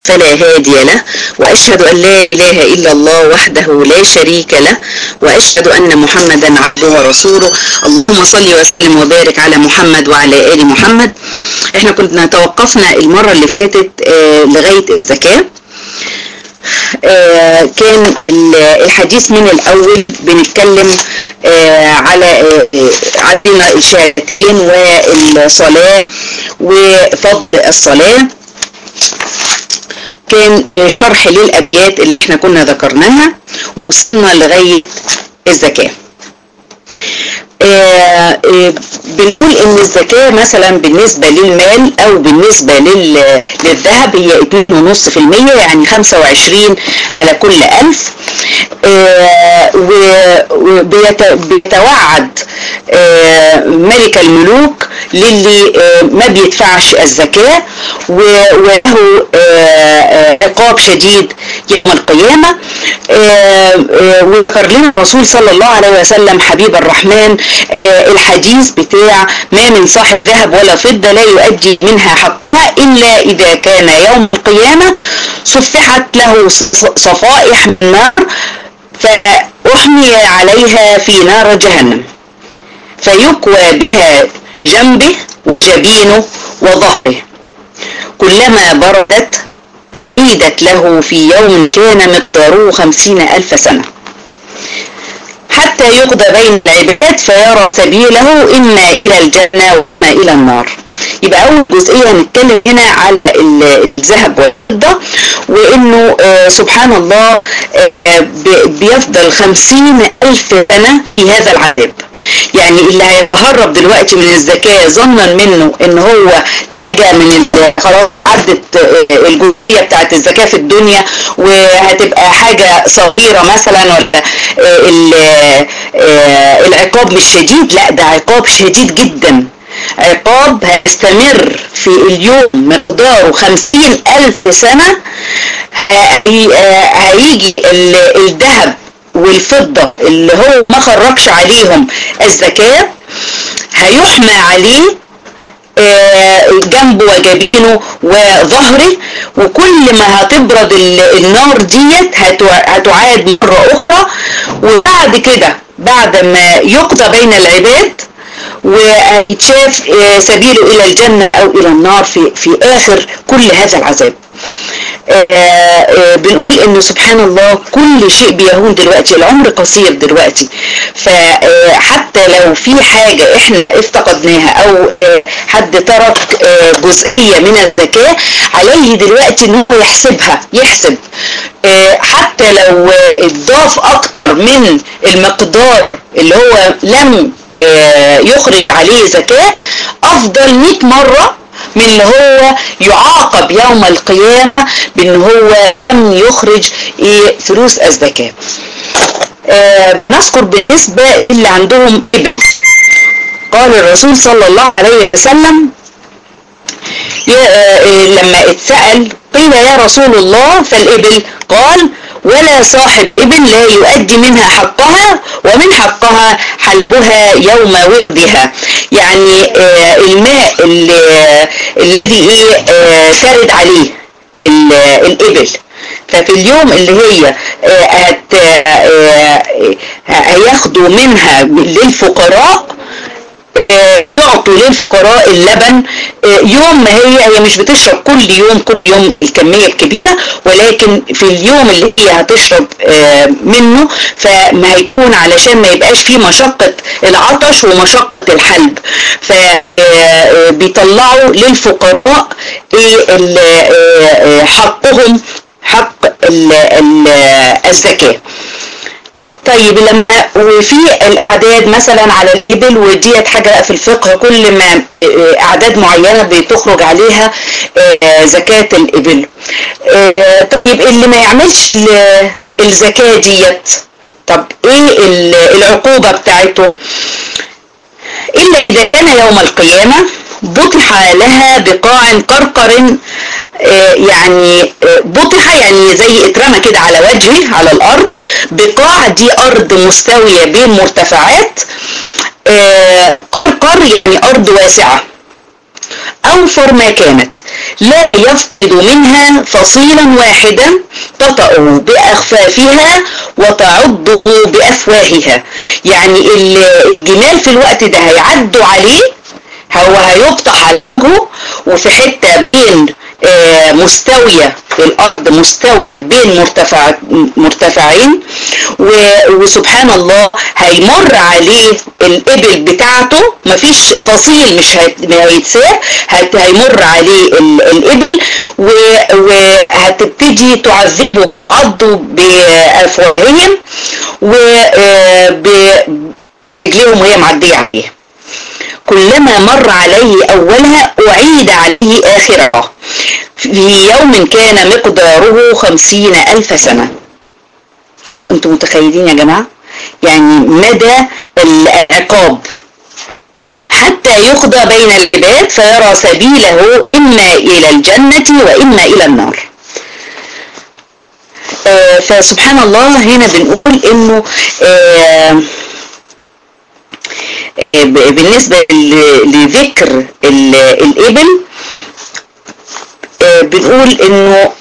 فلا هادي له وأشهد أن لا إله إلا الله وحده لا شريك له وأشهد أن محمدا عبده ورسوله اللهم صل وسلم وبارك على محمد وعلى آل محمد احنا كنا توقفنا المرة اللي فاتت آه لغاية الزكاة آه كان الحديث من الأول بنتكلم آه على عندنا الشهادتين والصلاة وفضل الصلاة كان شرح للأبيات اللي احنا كنا ذكرناها وصلنا لغاية الزكاة آه آه بنقول ان الزكاة مثلا بالنسبة للمال او بالنسبة لل... للذهب هي 2.5% يعني 25 على كل ألف آه وبيتوعد ملك الملوك للي ما بيدفعش الزكاة وله عقاب شديد يوم القيامة وذكر لنا الرسول صلى الله عليه وسلم حبيب الرحمن الحديث بتاع ما من صاحب ذهب ولا فضة لا يؤدي منها حقها إلا إذا كان يوم القيامة صفحت له صفائح من نار فأحمي عليها في نار جهنم فيكوى بها جنبه وجبينه وظهره كلما بردت عيدت له في يوم كان مقداره خمسين ألف سنة حتى يقضى بين العباد فيرى سبيله إما إلى الجنة وإما إلى النار يبقى أول جزئية هنتكلم هنا على الذهب والفضة وإنه آه سبحان الله آه بيفضل خمسين ألف سنة في هذا العذاب يعني اللي هيتهرب دلوقتي من الزكاة ظنا منه إن هو جاء من خلاص عدت الجزئيه بتاعت الزكاه في الدنيا وهتبقى حاجه صغيره مثلا ولا العقاب مش شديد لا ده عقاب شديد جدا عقاب هيستمر في اليوم مقداره خمسين ألف سنة هيجي الذهب والفضة اللي هو ما خرجش عليهم الزكاة هيحمى عليه جنبه وجبينه وظهره وكل ما هتبرد النار ديت هتعاد مرة أخرى وبعد كده بعد ما يقضى بين العباد ويتشاف سبيله إلى الجنة أو إلى النار في, في آخر كل هذا العذاب بنقول انه سبحان الله كل شيء بيهون دلوقتي العمر قصير دلوقتي فحتى لو في حاجة احنا افتقدناها او حد ترك جزئية من الذكاء عليه دلوقتي ان هو يحسبها يحسب حتى لو اتضاف اكتر من المقدار اللي هو لم يخرج عليه زكاة افضل 100 مرة من اللي هو يعاقب يوم القيامة بان هو لم يخرج ايه فلوس الزكاة آه نذكر بالنسبة اللي عندهم ابن قال الرسول صلى الله عليه وسلم آه لما اتسأل قيل يا رسول الله فالابل قال ولا صاحب ابن لا يؤدي منها حقها ومن حقها حلبها يوم ولدها يعني آه الماء الذي ايه ترد عليه الابل ففي اليوم اللي هي هت هياخدوا منها للفقراء يعطوا للفقراء اللبن يوم ما هي هي مش بتشرب كل يوم كل يوم الكمية الكبيرة ولكن في اليوم اللي هي هتشرب منه فما هيكون علشان ما يبقاش فيه مشقة العطش ومشقة الحلب فبيطلعوا للفقراء حقهم حق الزكاه طيب لما وفي الاعداد مثلا على الابل وديت حاجه في الفقه كل ما اعداد معينه بتخرج عليها زكاه الابل طيب اللي ما يعملش الزكاه ديت طب ايه العقوبه بتاعته الا اذا كان يوم القيامه بطح لها بقاع قرقر يعني بطح يعني زي اترمى كده على وجهه على الارض بقاع دي ارض مستوية بين مرتفعات قرقر يعني ارض واسعة أوفر ما كانت لا يفقد منها فصيلا واحدا تطأ بأخفافها وتعضه بأفواهها يعني الجمال في الوقت ده هيعدوا عليه هو هيبطح على وجهه وفي حتة بين مستوية في الأرض مستوى بين مرتفع مرتفعين وسبحان الله هيمر عليه الإبل بتاعته مفيش فصيل مش هيتساب هيمر عليه الإبل وهتبتدي تعذبه عضوا بأفواههم وبرجليهم وهي معدية عليه كلما مر عليه أولها أعيد عليه آخرها في يوم كان مقداره خمسين ألف سنة أنتم متخيلين يا جماعة يعني مدى العقاب حتى يقضى بين العباد فيرى سبيله إما إلى الجنة وإما إلى النار آه فسبحان الله هنا بنقول إنه آه بالنسبة لذكر الإبل بنقول انه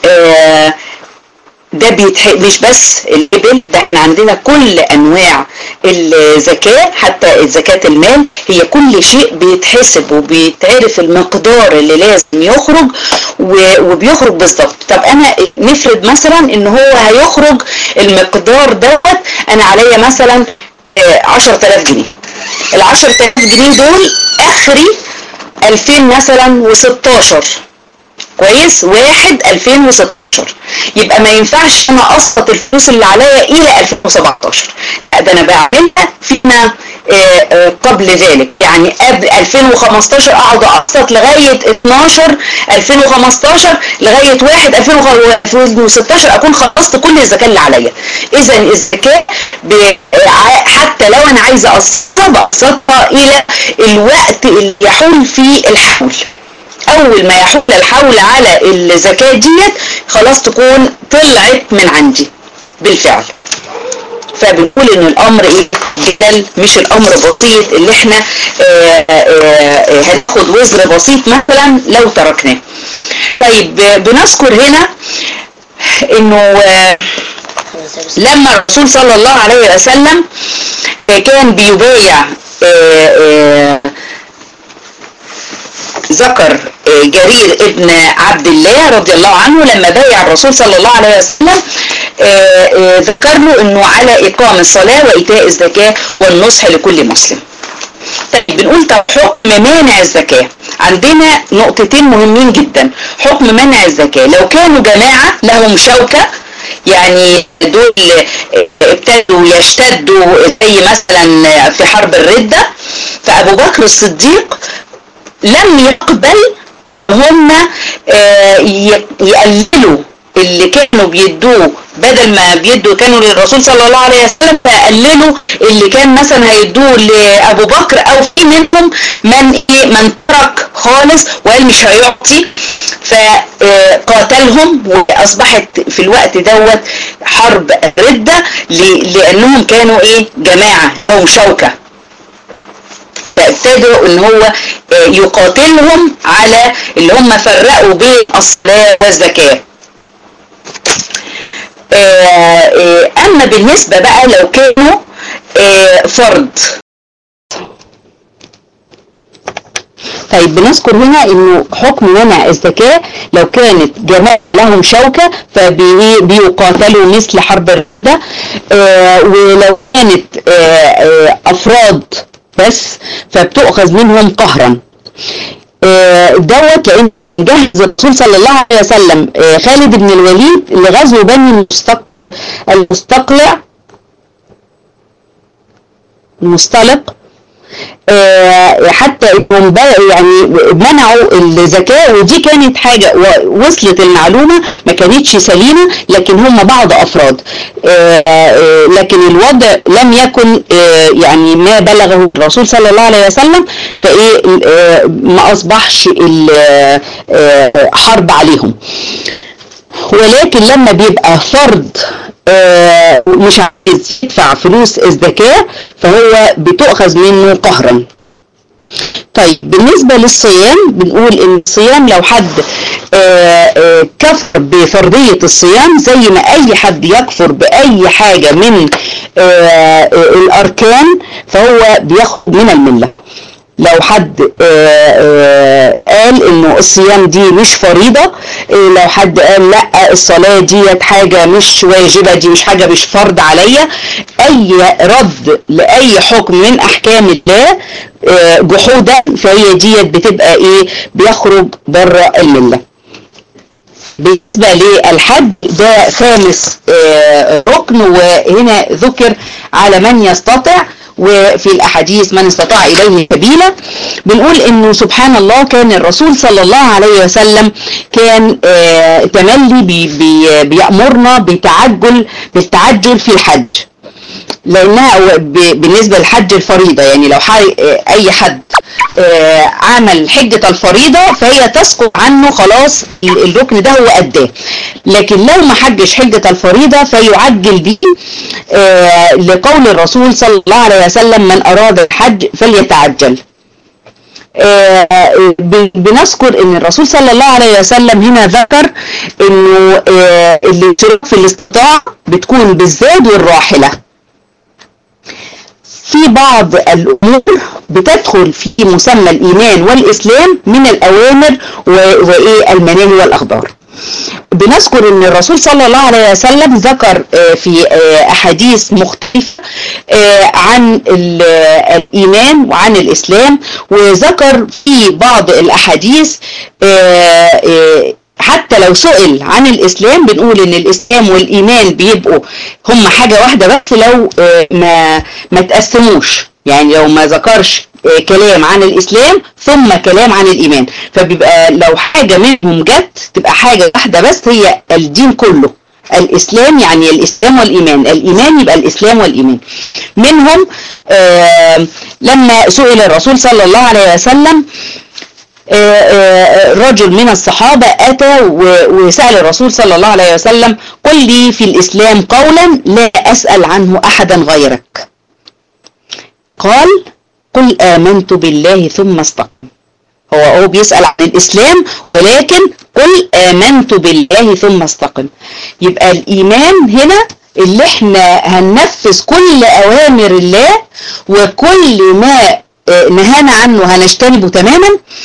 ده بيتحق مش بس الإبل ده احنا عندنا كل أنواع الزكاة حتى زكاة المال هي كل شيء بيتحسب وبيتعرف المقدار اللي لازم يخرج وبيخرج بالظبط طب أنا نفرض مثلا ان هو هيخرج المقدار دوت أنا عليا مثلا 10000 جنيه ال 10000 جنيه دول اخري 2000 مثلا و16 كويس واحد 2016 يبقى ما ينفعش انا اقسط الفلوس اللي عليا الى 2017 ده انا بعملها فيما قبل ذلك يعني قبل 2015 اقعد اقسط لغايه 12 2015 لغايه 1 2016 اكون خلصت كل الزكاه اللي عليا اذا الزكاه حتى لو انا عايزه اقسطها بقسطها الى الوقت اللي يحول فيه الحول اول ما يحول الحول على الزكاة ديت خلاص تكون طلعت من عندي بالفعل فبنقول ان الامر ايه جدل مش الامر بسيط اللي احنا آآ آآ هناخد وزر بسيط مثلا لو تركناه طيب بنذكر هنا انه لما الرسول صلى الله عليه وسلم كان بيبايع ذكر جرير ابن عبد الله رضي الله عنه لما بايع الرسول صلى الله عليه وسلم ذكر له انه على اقام الصلاة وايتاء الزكاة والنصح لكل مسلم طيب بنقول طب حكم مانع الزكاة عندنا نقطتين مهمين جدا حكم منع الزكاة لو كانوا جماعة لهم شوكة يعني دول ابتدوا يشتدوا زي مثلا في حرب الردة فأبو بكر الصديق لم يقبل هم يقللوا اللي كانوا بيدوه بدل ما بيدوا كانوا للرسول صلى الله عليه وسلم فقللوا اللي كان مثلا هيدوه لابو بكر او في منهم من ايه من ترك خالص وقال مش هيعطي فقاتلهم واصبحت في الوقت دوت حرب ردة لانهم كانوا ايه جماعة او شوكة فابتدوا ان هو يقاتلهم على اللي هم فرقوا بين الصلاة والزكاة اما بالنسبة بقى لو كانوا فرض طيب بنذكر هنا انه حكم منع الزكاة لو كانت جماعة لهم شوكة فبيقاتلوا مثل حرب الردة ولو كانت افراد بس فبتؤخذ منهم قهرا دوت لان جهز الرسول صلى الله عليه وسلم خالد بن الوليد لغزو بني المستقلع المستلق حتى انهم يعني منعوا الزكاة ودي كانت حاجة وصلت المعلومة ما كانتش سليمة لكن هم بعض افراد لكن الوضع لم يكن يعني ما بلغه الرسول صلى الله عليه وسلم فايه ما اصبحش حرب عليهم ولكن لما بيبقى فرد مش عايز يدفع فلوس الزكاة فهو بتؤخذ منه قهرا طيب بالنسبة للصيام بنقول ان الصيام لو حد آآ آآ كفر بفرضية الصيام زي ما اي حد يكفر باي حاجة من الاركان فهو بيخرج من الملة لو حد آآ قال انه الصيام دي مش فريضة لو حد قال لا الصلاة ديت حاجة مش واجبة دي مش حاجة مش فرض عليا اي رد لاي حكم من احكام الله جحودا فهي ديت بتبقى ايه بيخرج بره المله بالنسبه للحج ده خامس ركن وهنا ذكر على من يستطع وفي الاحاديث من استطاع اليه سبيلا بنقول انه سبحان الله كان الرسول صلى الله عليه وسلم كان تملي بي بي بيامرنا بتعجل بالتعجل في الحج لانها بالنسبه للحج الفريضه يعني لو اي حد عمل حجه الفريضه فهي تسقط عنه خلاص الركن ده هو اداه لكن لو ما حجش حجه الفريضه فيعجل به لقول الرسول صلى الله عليه وسلم من اراد الحج فليتعجل بنذكر ان الرسول صلى الله عليه وسلم هنا ذكر انه الاشتراك في الاستطاع بتكون بالزاد والراحله في بعض الأمور بتدخل في مسمى الإيمان والإسلام من الأوامر وإيه المناهي والأخبار بنذكر ان الرسول صلى الله عليه وسلم ذكر في احاديث مختلفة عن الايمان وعن الاسلام وذكر في بعض الاحاديث حتى لو سئل عن الاسلام بنقول ان الاسلام والايمان بيبقوا هم حاجه واحده بس لو ما ما تقسموش يعني لو ما ذكرش كلام عن الاسلام ثم كلام عن الايمان فبيبقى لو حاجه منهم جت تبقى حاجه واحده بس هي الدين كله الاسلام يعني الاسلام والايمان الايمان يبقى الاسلام والايمان منهم لما سئل الرسول صلى الله عليه وسلم رجل من الصحابة أتى وسأل الرسول صلى الله عليه وسلم قل لي في الإسلام قولا لا أسأل عنه أحدا غيرك قال قل آمنت بالله ثم استقم هو هو بيسأل عن الإسلام ولكن قل آمنت بالله ثم استقم يبقى الإيمان هنا اللي احنا هننفذ كل أوامر الله وكل ما نهانا عنه هنجتنبه تماما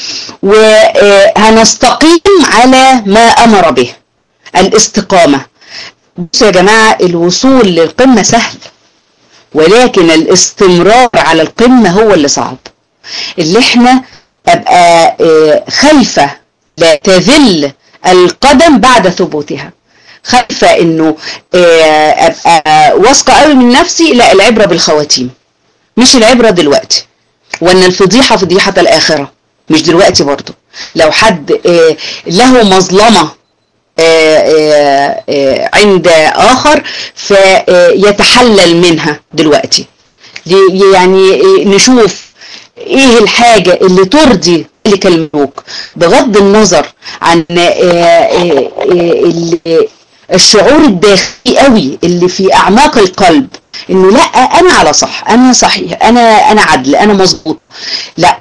وهنستقيم على ما أمر به الاستقامة بصوا يا جماعة الوصول للقمة سهل ولكن الاستمرار على القمة هو اللي صعب اللي احنا ابقى خايفة لا تذل القدم بعد ثبوتها خايفة انه ابقى واثقة قوي من نفسي لا العبرة بالخواتيم مش العبرة دلوقتي وان الفضيحة فضيحة الاخرة مش دلوقتي برضو لو حد له مظلمة عند اخر فيتحلل منها دلوقتي يعني نشوف ايه الحاجة اللي ترضي ذلك الملوك بغض النظر عن الشعور الداخلي قوي اللي في اعماق القلب انه لا انا على صح انا صحيح انا انا عدل انا مظبوط لا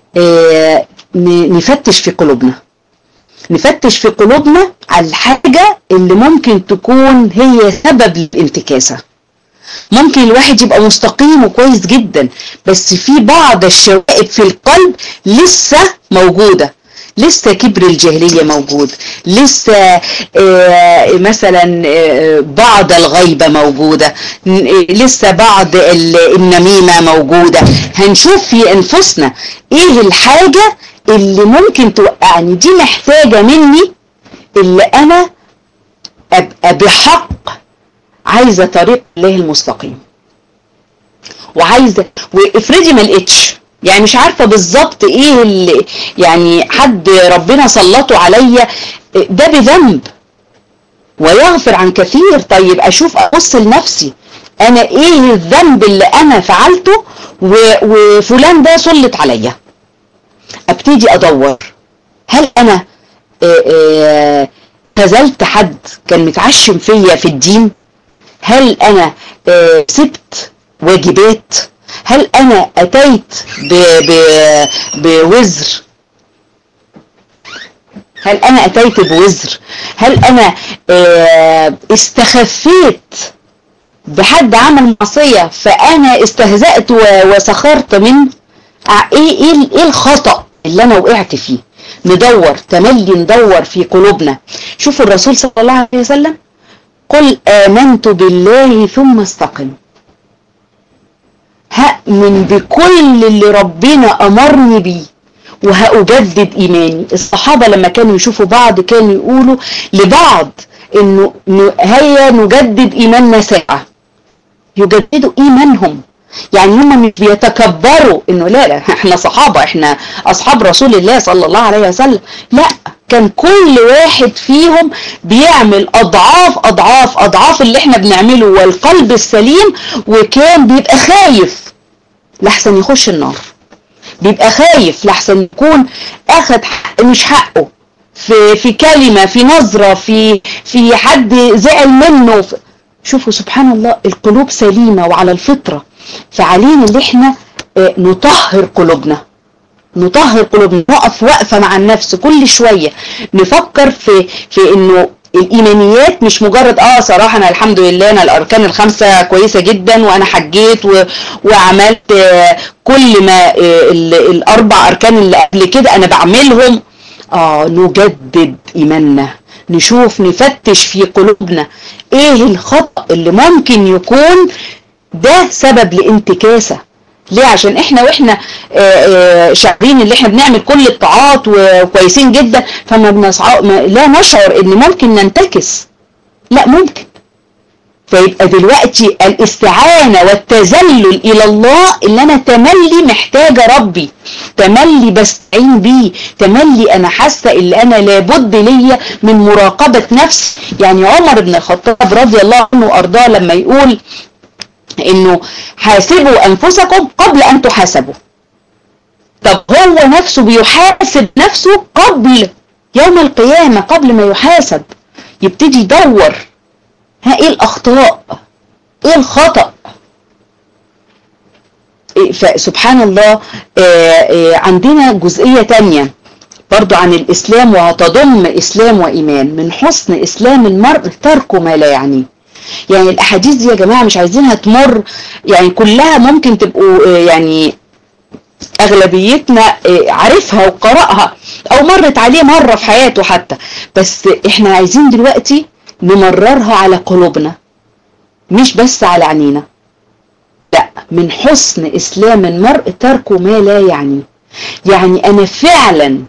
نفتش في قلوبنا نفتش في قلوبنا على الحاجة اللي ممكن تكون هي سبب الانتكاسة ممكن الواحد يبقى مستقيم وكويس جدا بس في بعض الشوائب في القلب لسه موجودة لسه كبر الجاهلية موجود لسه آه مثلا آه بعض الغيبة موجودة لسه بعض النميمة موجودة هنشوف في انفسنا ايه الحاجة اللي ممكن توقعني دي محتاجة مني اللي انا ابقى بحق عايزة طريق الله المستقيم وعايزة وافرضي ما لقيتش يعني مش عارفة بالظبط ايه اللي يعني حد ربنا سلطه عليا ده بذنب ويغفر عن كثير طيب اشوف ابص لنفسي انا ايه الذنب اللي انا فعلته وفلان ده سلط عليا ابتدي ادور هل انا خذلت حد كان متعشم فيا في الدين هل انا سبت واجبات هل انا اتيت ب... ب... بوزر هل انا اتيت بوزر هل انا اه استخفيت بحد عمل معصية فانا استهزأت وسخرت منه ايه ايه ايه الخطأ اللي انا وقعت فيه ندور تملي ندور في قلوبنا شوفوا الرسول صلى الله عليه وسلم قل آمنت بالله ثم استقم هأمن بكل اللي ربنا أمرني بيه وهأجدد إيماني الصحابة لما كانوا يشوفوا بعض كانوا يقولوا لبعض إنه هيا نجدد إيماننا ساعة يجددوا إيمانهم يعني هم مش بيتكبروا انه لا لا احنا صحابة احنا اصحاب رسول الله صلى الله عليه وسلم لا كان كل واحد فيهم بيعمل اضعاف اضعاف اضعاف اللي احنا بنعمله والقلب السليم وكان بيبقى خايف لحسن يخش النار بيبقى خايف لحسن يكون اخد حق مش حقه في في كلمة في نظرة في في حد زعل منه شوفوا سبحان الله القلوب سليمة وعلى الفطرة فعلينا ان احنا نطهر قلوبنا نطهر قلوبنا نقف وقفة مع النفس كل شوية نفكر في في انه الايمانيات مش مجرد اه صراحة انا الحمد لله انا الاركان الخمسة كويسة جدا وانا حجيت و... وعملت آه كل ما آه الاربع اركان اللي قبل كده انا بعملهم اه نجدد ايماننا نشوف نفتش في قلوبنا ايه الخطأ اللي ممكن يكون ده سبب لانتكاسة ليه عشان احنا واحنا شاعرين اللي احنا بنعمل كل الطاعات وكويسين جدا فما بنسع... لا نشعر ان ممكن ننتكس لا ممكن فيبقى دلوقتي الاستعانة والتذلل الى الله اللي انا تملي محتاجة ربي تملي بستعين بيه تملي انا حاسة اللي انا لابد ليا من مراقبة نفس يعني عمر بن الخطاب رضي الله عنه وارضاه لما يقول انه حاسبوا انفسكم قبل ان تحاسبوا طب هو نفسه بيحاسب نفسه قبل يوم القيامة قبل ما يحاسب يبتدي يدور ها ايه الاخطاء ايه الخطأ إيه فسبحان الله آآ آآ عندنا جزئية تانية برضو عن الاسلام وهتضم اسلام وايمان من حسن اسلام المرء ترك ما لا يعنيه يعني الاحاديث دي يا جماعة مش عايزينها تمر يعني كلها ممكن تبقوا يعني اغلبيتنا عارفها وقرأها او مرت عليه مرة في حياته حتى بس احنا عايزين دلوقتي نمررها على قلوبنا مش بس على عينينا لا من حسن اسلام المرء ترك ما لا يعني يعني انا فعلا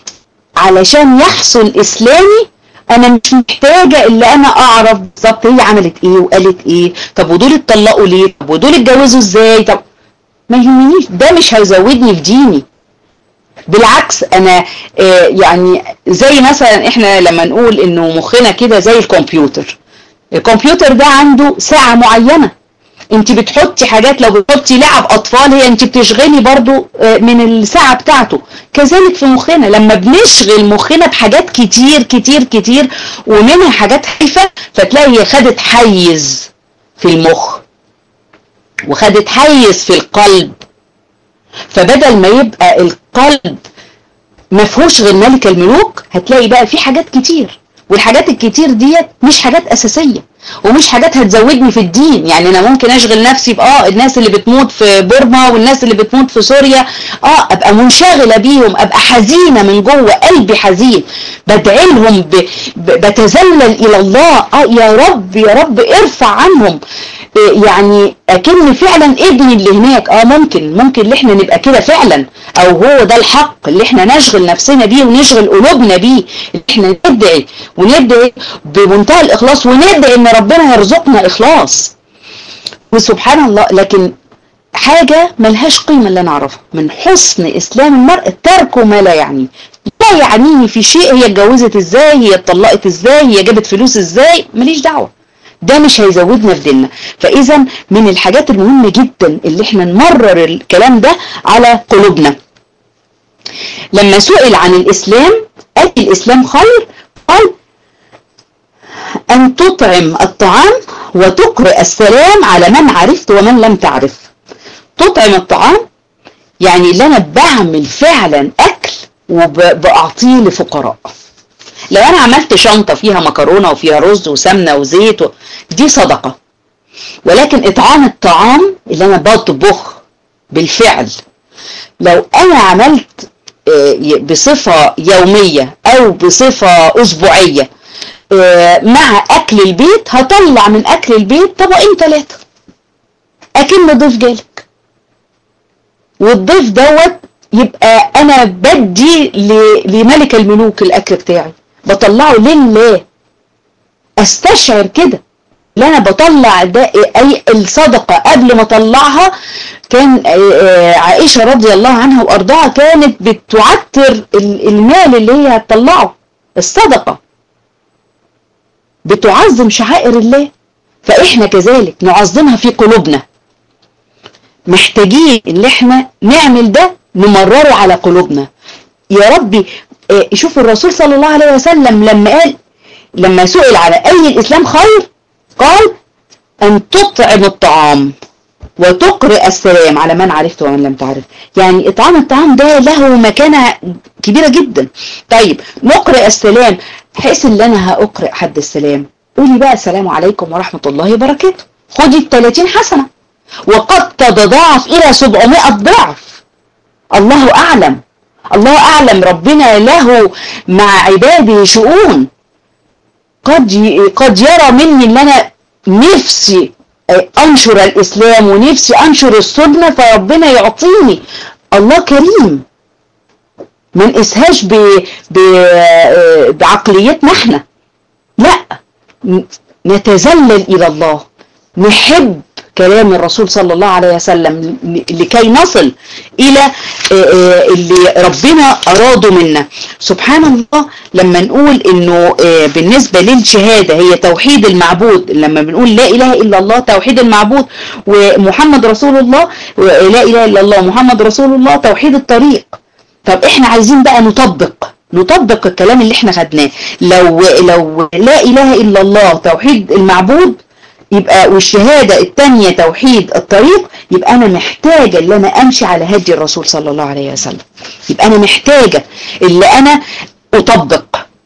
علشان يحصل اسلامي انا مش محتاجة اللي انا اعرف بالظبط هي عملت ايه وقالت ايه طب ودول اتطلقوا ليه طب ودول اتجوزوا ازاي طب ما يهمنيش ده مش هيزودني في ديني بالعكس انا آه يعني زي مثلا احنا لما نقول انه مخنا كده زي الكمبيوتر الكمبيوتر ده عنده ساعة معينة انت بتحطي حاجات لو بتحطي لعب اطفال هي انت بتشغلي برضو من الساعة بتاعته كذلك في مخنا لما بنشغل مخنا بحاجات كتير كتير كتير ومنها حاجات هايفة فتلاقي هي خدت حيز في المخ وخدت حيز في القلب فبدل ما يبقى القلب ما فيهوش غير ملك الملوك هتلاقي بقى في حاجات كتير والحاجات الكتير ديت مش حاجات اساسيه ومش حاجات هتزودني في الدين يعني انا ممكن اشغل نفسي باه الناس اللي بتموت في بورما والناس اللي بتموت في سوريا اه ابقى منشغله بيهم ابقى حزينه من جوه قلبي حزين بدعي لهم ب... ب... بتذلل الى الله اه يا رب يا رب ارفع عنهم يعني اكن فعلا ابني اللي هناك اه ممكن ممكن اللي احنا نبقى كده فعلا او هو ده الحق اللي احنا نشغل نفسنا بيه ونشغل قلوبنا بيه اللي احنا ندعي وندعي بمنتهى الاخلاص وندعي ان ربنا يرزقنا اخلاص وسبحان الله لكن حاجة ملهاش قيمة اللي نعرفها من حسن اسلام المرء ترك ما لا يعني لا يعنيني في شيء هي اتجوزت ازاي هي اتطلقت ازاي هي جابت فلوس ازاي ماليش دعوة ده مش هيزودنا في ديننا فاذا من الحاجات المهمة جدا اللي احنا نمرر الكلام ده على قلوبنا لما سئل عن الاسلام قال الاسلام خير قال ان تطعم الطعام وتقرئ السلام على من عرفت ومن لم تعرف تطعم الطعام يعني اللي انا بعمل فعلا اكل وبأعطيه لفقراء لو انا عملت شنطة فيها مكرونة وفيها رز وسمنة وزيت و... دي صدقة ولكن اطعام الطعام اللي انا بطبخ بالفعل لو انا عملت بصفة يومية او بصفة اسبوعية مع اكل البيت هطلع من اكل البيت طبقين ثلاثة اكن ضيف جالك والضيف دوت يبقى انا بدي لملك الملوك الاكل بتاعي بطلعه لله استشعر كده لا انا بطلع ده اي الصدقة قبل ما اطلعها كان عائشة رضي الله عنها وارضاها كانت بتعتر المال اللي هي هتطلعه الصدقة بتعظم شعائر الله فاحنا كذلك نعظمها في قلوبنا محتاجين ان احنا نعمل ده نمرره على قلوبنا يا ربي شوف الرسول صلى الله عليه وسلم لما قال لما سئل على اي الاسلام خير قال ان تطعم الطعام وتقرئ السلام على من عرفت ومن لم تعرف يعني اطعام الطعام ده له مكانة كبيرة جدا طيب نقرئ السلام حيث ان انا هاقرئ حد السلام قولي بقى السلام عليكم ورحمة الله وبركاته خدي ال 30 حسنة وقد تتضاعف الى 700 ضعف الله اعلم الله اعلم ربنا له مع عباده شؤون قد قد يرى مني ان انا نفسي انشر الاسلام ونفسي انشر السنة فربنا يعطيني الله كريم ما نقسهاش ب... ب... بعقليتنا احنا لا نتذلل الى الله نحب كلام الرسول صلى الله عليه وسلم لكي نصل الى اللي ربنا اراده منا سبحان الله لما نقول انه بالنسبة للشهادة هي توحيد المعبود لما بنقول لا اله الا الله توحيد المعبود ومحمد رسول الله لا اله الا الله محمد رسول الله توحيد الطريق طب احنا عايزين بقى نطبق نطبق الكلام اللي احنا خدناه لو لو لا اله الا الله توحيد المعبود يبقى والشهادة التانية توحيد الطريق يبقى أنا محتاجة اللي أنا أمشي على هدي الرسول صلى الله عليه وسلم يبقى أنا محتاجة اللي أنا أطبق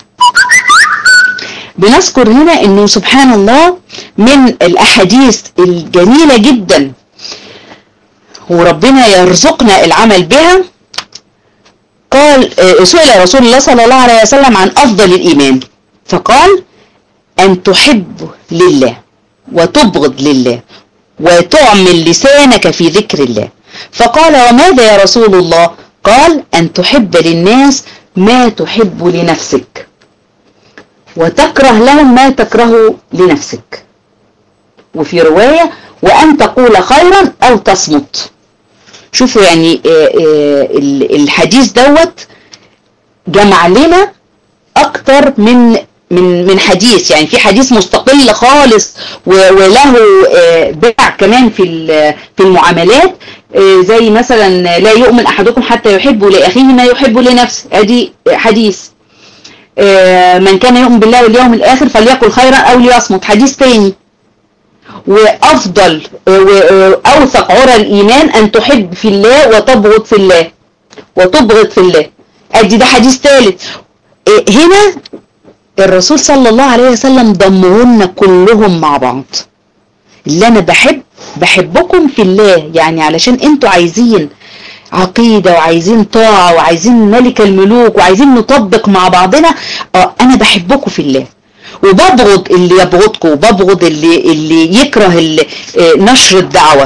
بنذكر هنا أنه سبحان الله من الأحاديث الجميلة جدا وربنا يرزقنا العمل بها قال سئل رسول الله صلى الله عليه وسلم عن أفضل الإيمان فقال أن تحب لله وتبغض لله وتعمل لسانك في ذكر الله فقال وماذا يا رسول الله قال أن تحب للناس ما تحب لنفسك وتكره لهم ما تكره لنفسك وفي رواية وأن تقول خيرا أو تصمت شوفوا يعني الحديث دوت جمع لنا أكتر من من من حديث يعني في حديث مستقل خالص وله بيع كمان في في المعاملات زي مثلا لا يؤمن احدكم حتى يحب لاخيه ما يحب لنفسه ادي حديث من كان يؤمن بالله واليوم الاخر فليقل خيرا او ليصمت حديث تاني وافضل واوثق عرى الايمان ان تحب في الله وتبغض في الله وتبغض في الله ادي ده حديث ثالث هنا الرسول صلى الله عليه وسلم ضمهن كلهم مع بعض اللي انا بحب بحبكم في الله يعني علشان انتوا عايزين عقيدة وعايزين طاعة وعايزين ملك الملوك وعايزين نطبق مع بعضنا اه انا بحبكم في الله وببغض اللي يبغضكم وببغض اللي, اللي يكره اللي نشر الدعوة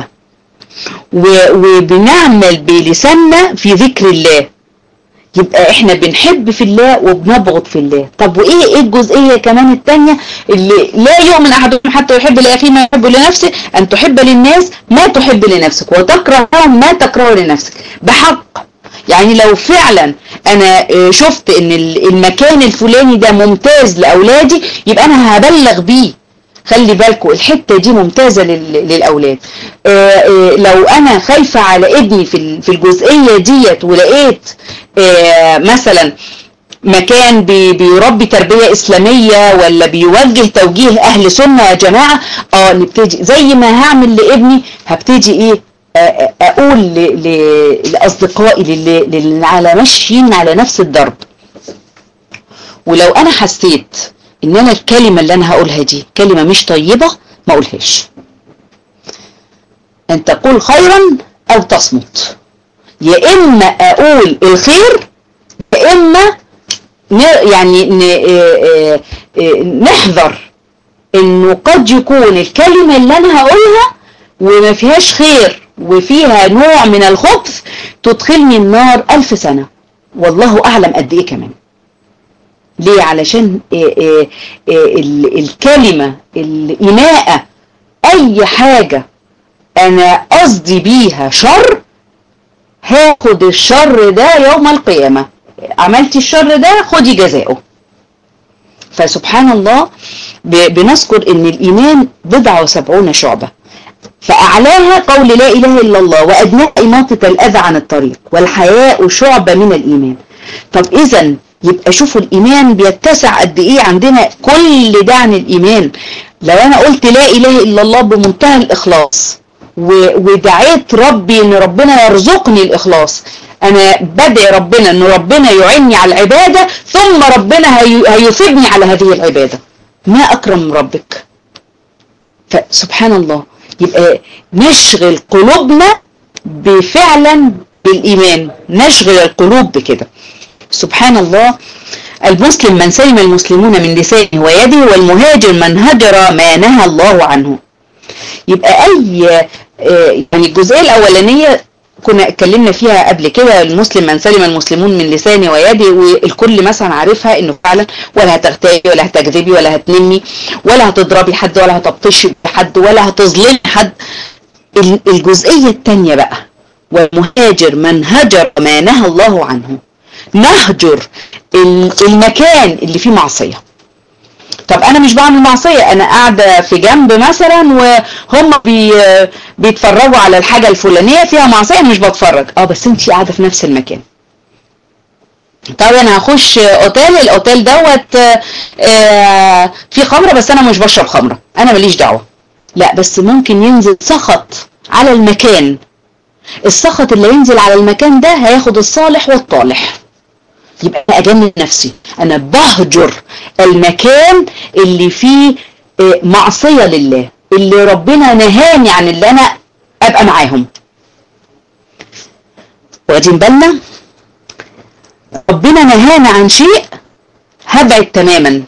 وبنعمل بلساننا في ذكر الله يبقى احنا بنحب في الله وبنبغض في الله طب وايه ايه الجزئية كمان التانية اللي لا يؤمن احدكم حتى يحب لاخيه ما يحب لنفسه ان تحب للناس ما تحب لنفسك وتكره لهم ما تكره لنفسك بحق يعني لو فعلا انا شفت ان المكان الفلاني ده ممتاز لاولادي يبقى انا هبلغ بيه خلي بالكم الحتة دي ممتازة للأولاد آآ آآ لو أنا خايفة على ابني في الجزئية ديت ولقيت مثلا مكان بي بيربي تربية إسلامية ولا بيوجه توجيه أهل سنة يا جماعة اه نبتدي زي ما هعمل لابني هبتدي ايه اقول ل- ل- لاصدقائي للي اللي على ماشيين على نفس الضرب ولو انا حسيت ان انا الكلمة اللي انا هقولها دي كلمة مش طيبة ما اقولهاش ان تقول خيرا او تصمت يا اما اقول الخير يا اما ن- يعني ن- آه، آه، آه، نحذر انه قد يكون الكلمة اللي انا هقولها وما فيهاش خير وفيها نوع من الخبث تدخلني النار الف سنة والله اعلم قد ايه كمان ليه علشان آه، آه، آه، ال- الكلمة الإناءة أي حاجة أنا قصدي بيها شر هاخد الشر ده يوم القيامة عملتي الشر ده خدي جزاؤه فسبحان الله ب- بنذكر ان الايمان بضع وسبعون شعبة فاعلاها قول لا اله الا الله وادناها اماطة الاذى عن الطريق والحياء شعبة من الايمان طب اذا يبقى شوفوا الايمان بيتسع قد ايه عندنا كل ده عن الايمان لو انا قلت لا اله الا الله بمنتهى الاخلاص و- ودعيت ربي ان ربنا يرزقني الاخلاص انا بدعي ربنا ان ربنا يعني على العبادة ثم ربنا هي- هيثيبني على هذه العبادة ما اكرم من ربك فسبحان الله يبقى نشغل قلوبنا بفعلا بالايمان نشغل القلوب بكده سبحان الله المسلم من سلم المسلمون من لسانه ويده والمهاجر من هجر ما نهى الله عنه يبقى اي آه، يعني الجزئيه الاولانيه كنا اتكلمنا فيها قبل كده المسلم من سلم المسلمون من لسانه ويده والكل مثلا عارفها انه فعلا ولا هتغتابي ولا هتكذبي ولا هتنمي ولا هتضربي حد ولا هتبطشي حد ولا هتظلمي حد ال- الجزئيه الثانيه بقى والمهاجر من هجر ما نهى الله عنه نهجر ال- المكان اللي فيه معصيه طب انا مش بعمل معصية انا قاعدة في جنب مثلا وهم بي بيتفرجوا على الحاجة الفلانية فيها معصية مش بتفرج اه بس انتي قاعدة في نفس المكان طب انا هخش اوتيل الاوتيل دوت آه، فيه خمرة بس انا مش بشرب خمرة انا ماليش دعوة لا بس ممكن ينزل سخط على المكان السخط اللي ينزل على المكان ده هياخد الصالح والطالح يبقى انا اجنن نفسي انا بهجر المكان اللي فيه آه، معصية لله اللي ربنا نهاني عن اللي انا ابقى معاهم واخدين بالنا ربنا نهانا عن شيء هبعد تماما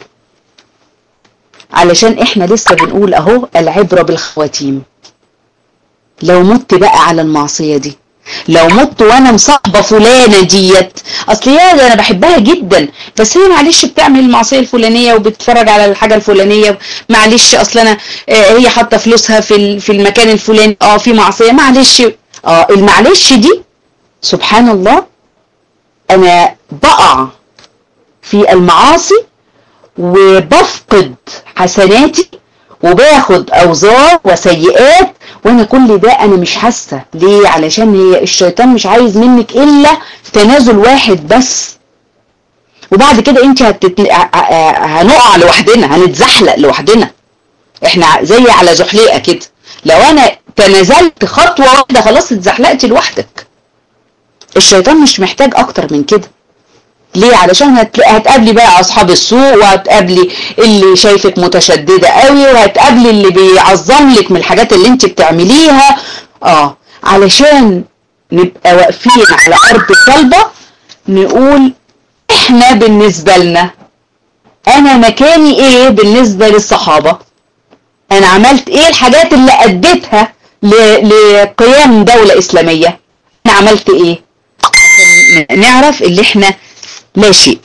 علشان احنا لسه بنقول اهو العبرة بالخواتيم لو مت بقى على المعصية دي لو مت وانا مصاحبة فلانة ديت اصل هي ده انا بحبها جدا بس هي معلش بتعمل المعصية الفلانية وبتتفرج على الحاجة الفلانية معلش اصل انا آه، هي حاطة فلوسها في ال- في المكان الفلاني اه في معصية معلش اه المعلش دي سبحان الله انا بقع في المعاصي وبفقد حسناتي وباخد اوزار وسيئات وانا كل ده انا مش حاسه ليه علشان هي الشيطان مش عايز منك الا تنازل واحد بس وبعد كده انت هتت... ه- ه- هنقع لوحدنا هنتزحلق لوحدنا احنا زي على زحليقه كده لو انا تنازلت خطوه واحده خلاص اتزحلقت لوحدك الشيطان مش محتاج اكتر من كده ليه علشان هت- هتقابلي بقى اصحاب السوق وهتقابلي اللي شايفك متشددة قوي وهتقابلي اللي بيعظم لك من الحاجات اللي انت بتعمليها اه علشان نبقى واقفين على ارض صلبة نقول احنا بالنسبة لنا انا مكاني ايه بالنسبة للصحابة انا عملت ايه الحاجات اللي اديتها ل- لقيام دولة اسلامية انا عملت ايه عشان نعرف اللي احنا لا شيء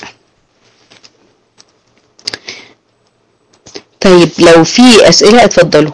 طيب لو في اسئلة اتفضلوا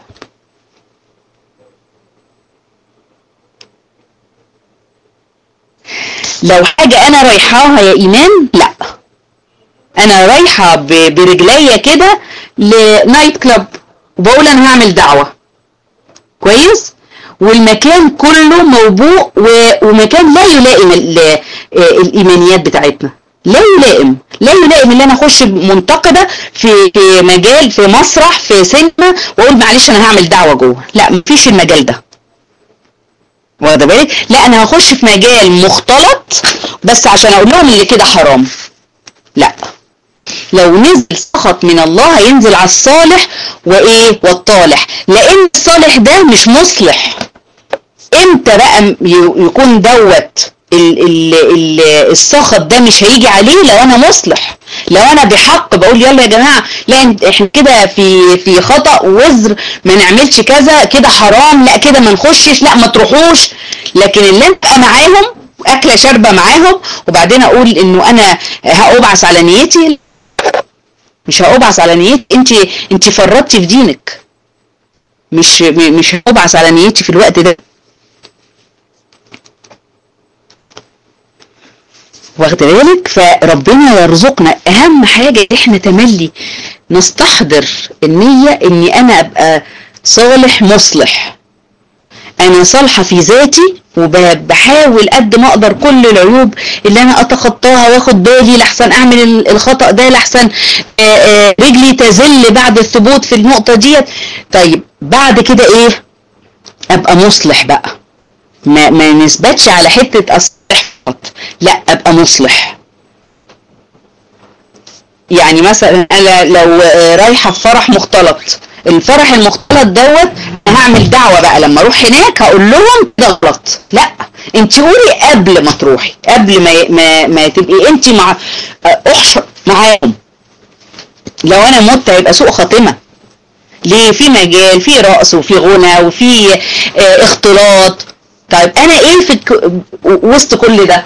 لو حاجة انا رايحاها يا ايمان لا انا رايحة ب- برجليا كده لنايت كلاب وبقول انا هعمل دعوة كويس والمكان كله موبوء و- ومكان لا يلائم ال- آه، الايمانيات بتاعتنا لا يلائم لا يلائم ان انا اخش منتقدة في في مجال في مسرح في سينما واقول معلش انا هعمل دعوة جوه لا مفيش المجال ده واخده بالك لا انا هخش في مجال مختلط بس عشان اقول لهم اللي كده حرام لا لو نزل سخط من الله هينزل على الصالح وايه والطالح لان الصالح ده مش مصلح امتى بقى يكون دوت ال ال ال السخط ده مش هيجي عليه لو انا مصلح لو انا بحق بقول يلا يا جماعه لا احنا كده في في خطا وزر ما نعملش كذا كده حرام لا كده ما نخشش لا ما تروحوش لكن اللي انت معاهم اكله شاربه معاهم وبعدين اقول انه انا هابعث على نيتي مش هابعث على نيتي انت انت فرطتي في دينك مش مش هابعث على نيتي في الوقت ده واخد بالك فربنا يرزقنا اهم حاجة احنا تملي نستحضر النية اني انا ابقى صالح مصلح انا صالحة في ذاتي وبحاول قد ما اقدر كل العيوب اللي انا اتخطاها واخد بالي لحسن اعمل الخطأ ده لحسن رجلي تزل بعد الثبوت في النقطة ديت طيب بعد كده ايه ابقى مصلح بقى ما, ما نثبتش على حتة اصلح فقط لا ابقى مصلح يعني مثلا انا لو رايحة في فرح مختلط الفرح المختلط دوت هعمل دعوة بقى لما اروح هناك هقول لهم ده غلط لا انت قولي قبل ما تروحي قبل ما ما, ما تبقي انت مع احشر معاهم لو انا مت هيبقى سوء خاتمة ليه في مجال في رقص وفي غنى وفي اه اختلاط طيب انا ايه في وسط كل ده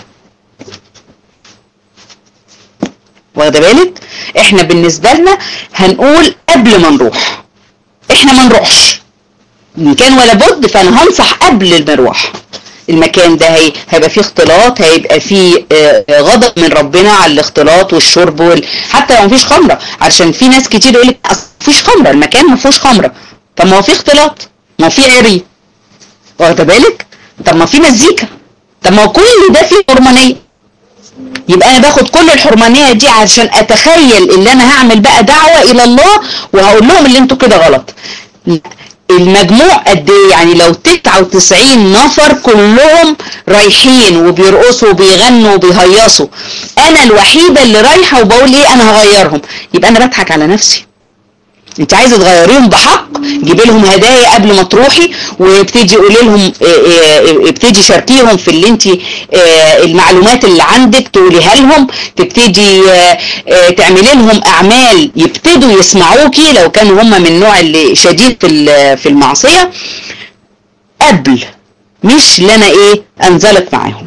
واخده بالك احنا بالنسبه لنا هنقول قبل ما نروح احنا ما نروحش ان كان ولا بد فانا هنصح قبل المروح المكان ده هي هيبقى فيه اختلاط هيبقى فيه غضب من ربنا على الاختلاط والشرب وال... حتى لو مفيش خمره علشان في ناس كتير يقول لك مفيش خمره المكان ما فيهوش خمره طب ما هو فيه اختلاط ما هو فيه عري واخده بالك طب ما في مزيكا طب ما هو كل ده فيه حرمانيه يبقى انا باخد كل الحرمانيه دي عشان اتخيل ان انا هعمل بقى دعوه الى الله وهقول لهم اللي انتوا كده غلط المجموع قد ايه يعني لو 99 نفر كلهم رايحين وبيرقصوا وبيغنوا وبيهيصوا انا الوحيده اللي رايحه وبقول ايه انا هغيرهم يبقى انا بضحك على نفسي انت عايزه تغيريهم بحق جيبي لهم هدايا قبل ما تروحي وابتدي قولي لهم ابتدي شاركيهم في اللي انت المعلومات اللي عندك تقوليها لهم تبتدي تعملي لهم اعمال يبتدوا يسمعوكي لو كانوا هم من النوع اللي شديد في في المعصيه قبل مش اللي انا ايه انزلك معاهم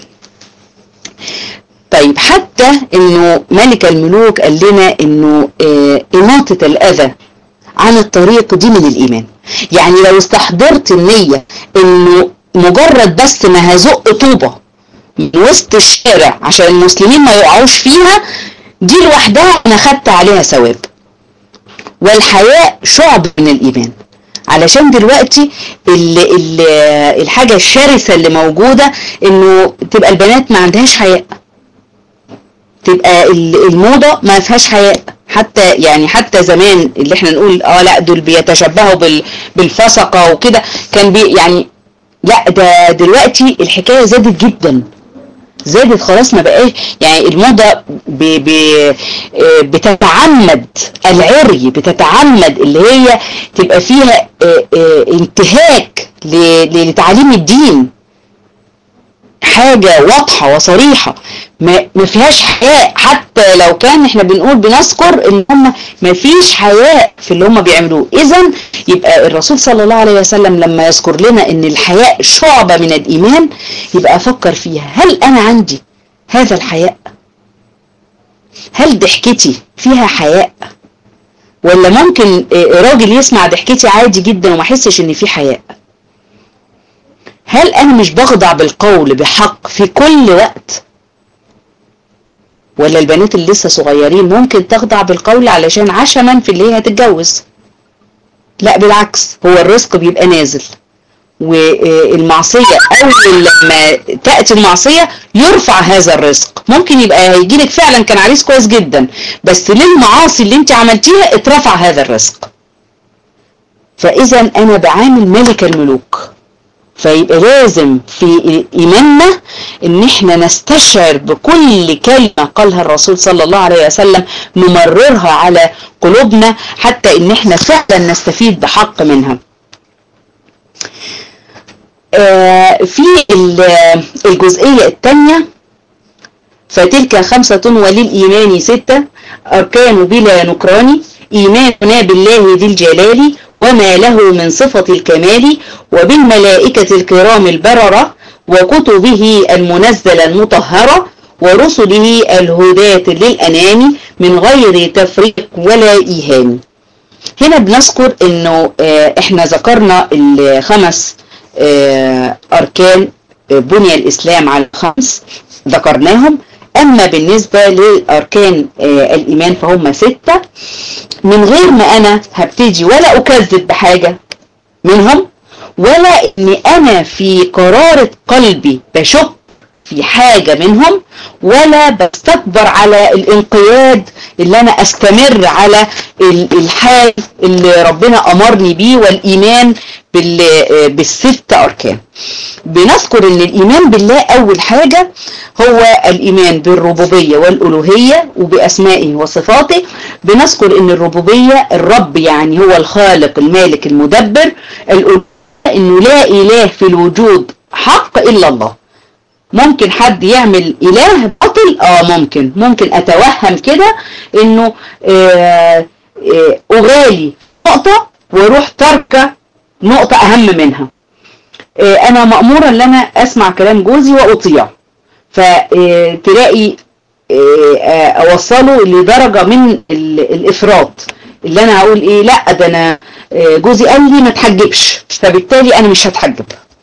طيب حتى انه ملك الملوك قال لنا انه اماطه الاذى عن الطريق دي من الإيمان يعني لو استحضرت النية انه مجرد بس ما هزق طوبة من وسط الشارع عشان المسلمين ما يقعوش فيها دي لوحدها انا خدت عليها ثواب والحياء شعب من الإيمان علشان دلوقتي ال ال الحاجة الشرسة اللي موجودة انه تبقى البنات ما عندهاش حياء تبقى الموضة ما فيهاش حياء حتى يعني حتى زمان اللي احنا نقول اه لا دول بيتشبهوا بال بالفسقة وكده كان بي يعني لا ده دلوقتي الحكاية زادت جدا زادت خلاص ما بقاش يعني الموضة ب ب بتتعمد العري بتتعمد اللي هي تبقى فيها انتهاك لتعليم الدين حاجة واضحة وصريحة ما, ما فيهاش حياء حتى لو كان احنا بنقول بنذكر ان هم ما فيش حياء في اللي هم بيعملوه اذا يبقى الرسول صلى الله عليه وسلم لما يذكر لنا ان الحياء شعبة من الايمان يبقى افكر فيها هل انا عندي هذا الحياء هل ضحكتي فيها حياء ولا ممكن راجل يسمع ضحكتي عادي جدا وما يحسش ان في حياء هل انا مش بخضع بالقول بحق في كل وقت ولا البنات اللي لسه صغيرين ممكن تخضع بالقول علشان عشما في اللي هي هتتجوز لا بالعكس هو الرزق بيبقى نازل والمعصية اول لما تأتي المعصية يرفع هذا الرزق ممكن يبقى هيجيلك فعلا كان عريس كويس جدا بس للمعاصي اللي انت عملتيها اترفع هذا الرزق فاذا انا بعامل ملك الملوك فيبقى لازم في إيماننا إن إحنا نستشعر بكل كلمة قالها الرسول صلى الله عليه وسلم نمررها على قلوبنا حتى إن إحنا فعلا نستفيد بحق منها آه في الجزئية الثانية فتلك خمسة وللإيمان ستة أركان بلا نكران إيماننا بالله ذي الجلال وما له من صفة الكمال وبالملائكة الكرام البررة وكتبه المنزلة المطهرة ورسله الهداة للأنام من غير تفريق ولا إيهام هنا بنذكر انه احنا ذكرنا الخمس اركان بني الاسلام على الخمس ذكرناهم اما بالنسبة لاركان الايمان فهم ستة من غير ما انا هبتدي ولا اكذب بحاجة منهم ولا اني انا في قرارة قلبي بشك في حاجة منهم ولا بستكبر على الانقياد اللي انا استمر على الحال اللي ربنا امرني بيه والايمان بالست اركان بنذكر ان الايمان بالله اول حاجة هو الايمان بالربوبية والالوهية وباسمائه وصفاته بنذكر ان الربوبية الرب يعني هو الخالق المالك المدبر الالوهية انه لا اله في الوجود حق الا الله ممكن حد يعمل اله باطل اه ممكن ممكن اتوهم كده انه آه آه اغالي نقطة واروح تركة نقطة اهم منها آه انا مأمورة ان انا اسمع كلام جوزي واطيع فتلاقي اوصله لدرجة من الافراط اللي انا هقول ايه لا ده انا جوزي قال لي ما تحجبش فبالتالي انا مش هتحجب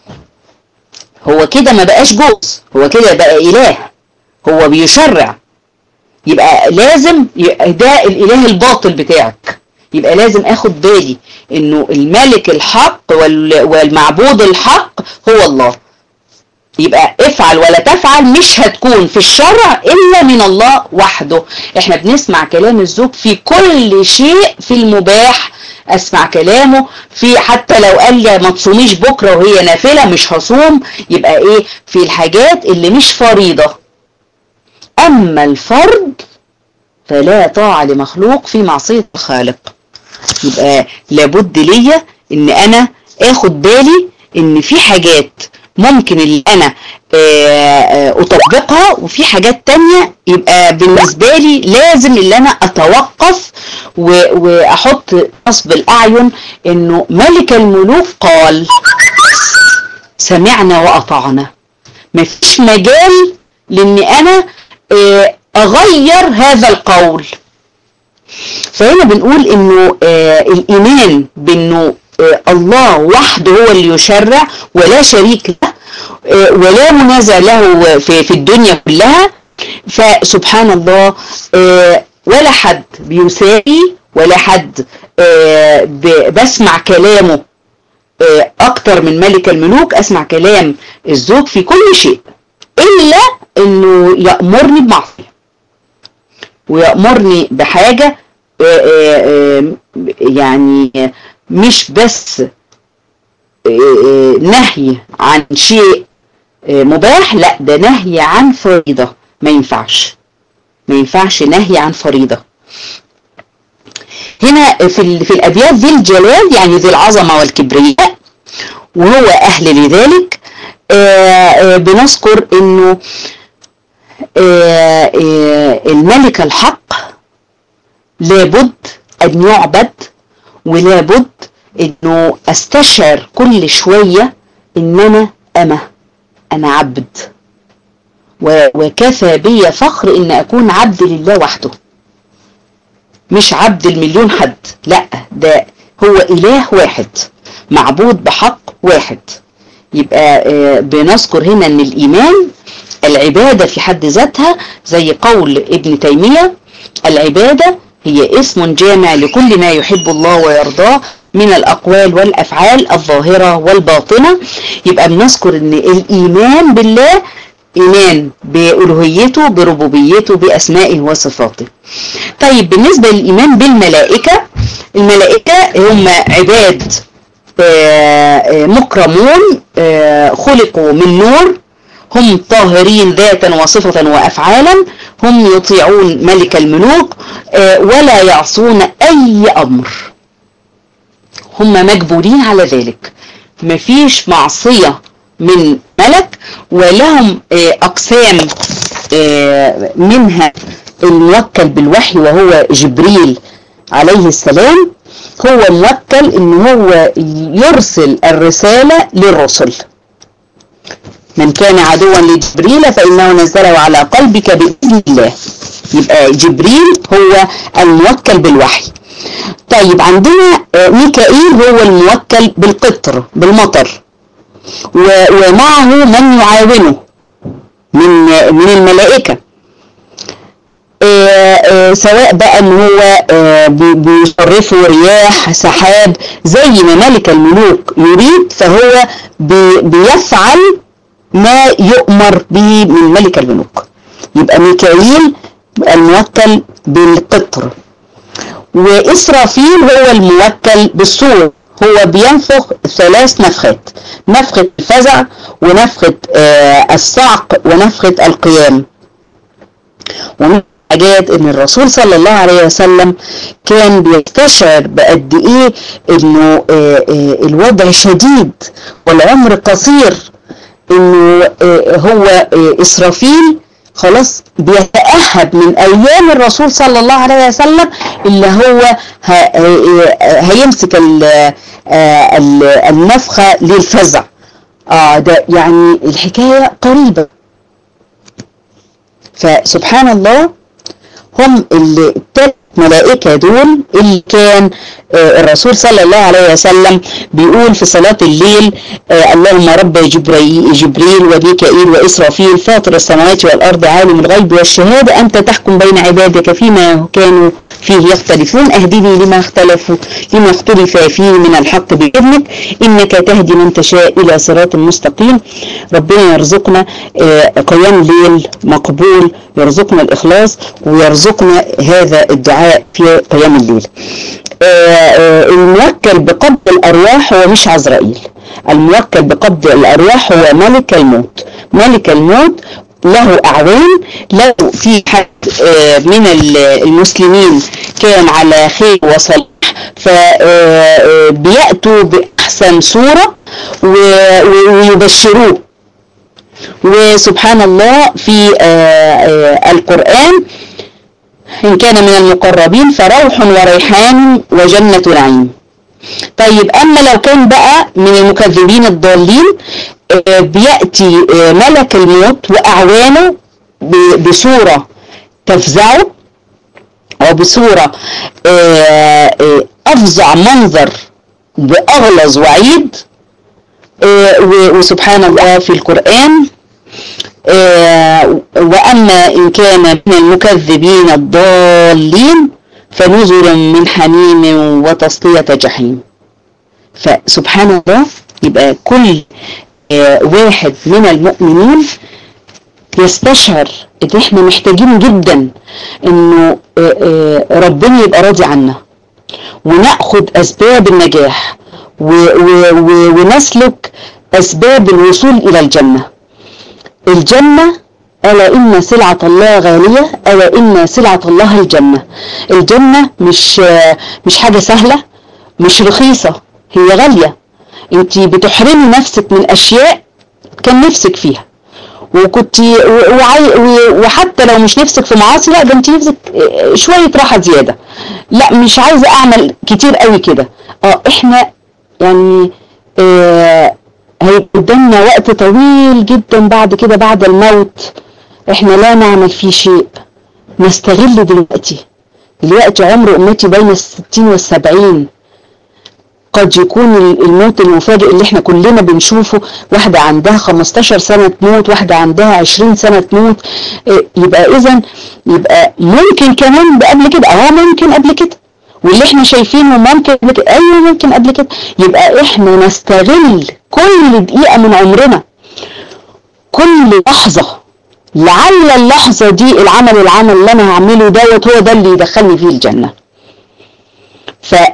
هو كده ما بقاش جوز هو كده بقى اله هو بيشرع يبقى لازم ده الاله الباطل بتاعك يبقى لازم اخد بالي انه الملك الحق والمعبود الحق هو الله يبقى افعل ولا تفعل مش هتكون في الشرع الا من الله وحده احنا بنسمع كلام الزوج في كل شيء في المباح اسمع كلامه في حتى لو قال لي ما تصوميش بكره وهي نافله مش هصوم يبقى ايه في الحاجات اللي مش فريضه اما الفرض فلا طاعه لمخلوق في معصيه الخالق يبقى لابد ليا ان انا اخد بالي ان في حاجات ممكن اللي انا اطبقها وفي حاجات تانية يبقى بالنسبة لي لازم اللي انا اتوقف واحط نصب الاعين انه ملك الملوك قال سمعنا واطعنا مفيش مجال لاني انا اغير هذا القول فهنا بنقول انه الايمان بانه الله وحده هو اللي يشرع ولا شريك له ولا منازع له في, في الدنيا كلها فسبحان الله ولا حد بيساوي ولا حد بسمع كلامه اكتر من ملك الملوك اسمع كلام الزوج في كل شيء الا انه يأمرني بمعصية ويأمرني بحاجة يعني مش بس نهي عن شيء مباح لا ده نهي عن فريضة ما ينفعش ما ينفعش نهي عن فريضة هنا في, في الأبيات ذي الجلال يعني ذي العظمة والكبرياء وهو أهل لذلك بنذكر انه الملك الحق لابد ان يعبد ولابد انه استشعر كل شوية ان انا امه انا عبد وكفى بي فخر ان اكون عبد لله وحده مش عبد المليون حد لا ده هو اله واحد معبود بحق واحد يبقى بنذكر هنا ان الايمان العبادة في حد ذاتها زي قول ابن تيمية العبادة هي اسم جامع لكل ما يحب الله ويرضاه من الأقوال والأفعال الظاهرة والباطنة يبقى بنذكر ان الإيمان بالله إيمان بألوهيته بربوبيته بأسمائه وصفاته طيب بالنسبة للإيمان بالملائكة الملائكة هم عباد مكرمون خلقوا من نور هم طاهرين ذاتا وصفة وأفعالا هم يطيعون ملك الملوك ولا يعصون أي أمر هم مجبورين على ذلك مفيش معصية من ملك ولهم أقسام منها الموكل بالوحي وهو جبريل عليه السلام هو موكل ان هو يرسل الرسالة للرسل من كان عدوا لجبريل فإنه نزله على قلبك بإذن الله يبقى جبريل هو الموكل بالوحي طيب عندنا ميكائيل هو الموكل بالقطر بالمطر ومعه من يعاونه من من الملائكة سواء بقى ان هو بيصرفوا رياح سحاب زي ما ملك الملوك يريد فهو بيفعل ما يؤمر به من ملك الملوك يبقى ميكائيل الموكل بالقطر وإسرافيل هو الموكل بالصور هو بينفخ ثلاث نفخات نفخة الفزع ونفخة آه الصعق ونفخة القيام ومن حاجات ان الرسول صلى الله عليه وسلم كان بيستشعر بقد ايه انه آه آه الوضع شديد والعمر قصير انه هو اسرافيل خلاص بيتأهب من ايام الرسول صلى الله عليه وسلم اللي هو هيمسك النفخة للفزع اه ده يعني الحكاية قريبة فسبحان الله هم الثلاث ملائكة دول اللي كان الرسول صلى الله عليه وسلم بيقول في صلاة الليل اللهم رب جبريل, جبريل وميكائيل وإسرافيل فاطر السماوات والأرض عالم الغيب والشهادة أنت تحكم بين عبادك فيما كانوا فيه يختلفون اهدني لما اختلفوا لما اختلف فيه من الحق بإذنك إنك تهدي من تشاء إلى صراط مستقيم ربنا يرزقنا قيام ليل مقبول يرزقنا الإخلاص ويرزقنا هذا الدعاء في قيام الليل الموكل بقبض الأرواح هو مش عزرائيل الموكل بقبض الأرواح هو ملك الموت ملك الموت له أعوان لو في حد من المسلمين كان على خير وصلاح فبيأتوا بأحسن صورة ويبشروه وسبحان الله في القرآن إن كان من المقربين فروح وريحان وجنة نعيم طيب أما لو كان بقى من المكذبين الضالين بيأتي ملك الموت وأعوانه بصورة تفزعه أو بصورة أفظع منظر بأغلظ وعيد وسبحان الله في القرآن وأما إن كان من المكذبين الضالين فنزل من حميم وتصلية جحيم فسبحان الله يبقى كل واحد من المؤمنين يستشعر ان احنا محتاجين جدا انه ربنا يبقى راضي عنا وناخد اسباب النجاح ونسلك اسباب الوصول الى الجنة الجنة ألا إن سلعة الله غالية ألا إن سلعة الله الجنة الجنة مش مش حاجة سهلة مش رخيصة هي غالية انت بتحرمي نفسك من أشياء كان نفسك فيها وكنت وحتى لو مش نفسك في معاصي لا ده انت نفسك شوية راحة زيادة لا مش عايزة اعمل كتير قوي كده اه احنا يعني اه هيبقى قدامنا وقت طويل جدا بعد كده بعد الموت احنا لا نعمل فيه شيء نستغل دلوقتي دلوقتي عمر امتي بين الستين والسبعين قد يكون الموت المفاجئ اللي احنا كلنا بنشوفه واحدة عندها 15 سنة تموت واحدة عندها 20 سنة تموت يبقى اذا يبقى ممكن كمان قبل كده اه ممكن قبل كده واللي احنا شايفينه ممكن قبل كده ايوه ممكن قبل كده يبقى احنا نستغل كل دقيقة من عمرنا كل لحظة لعل اللحظة دي العمل العمل اللي انا هعمله دوت هو ده اللي يدخلني فيه الجنة ف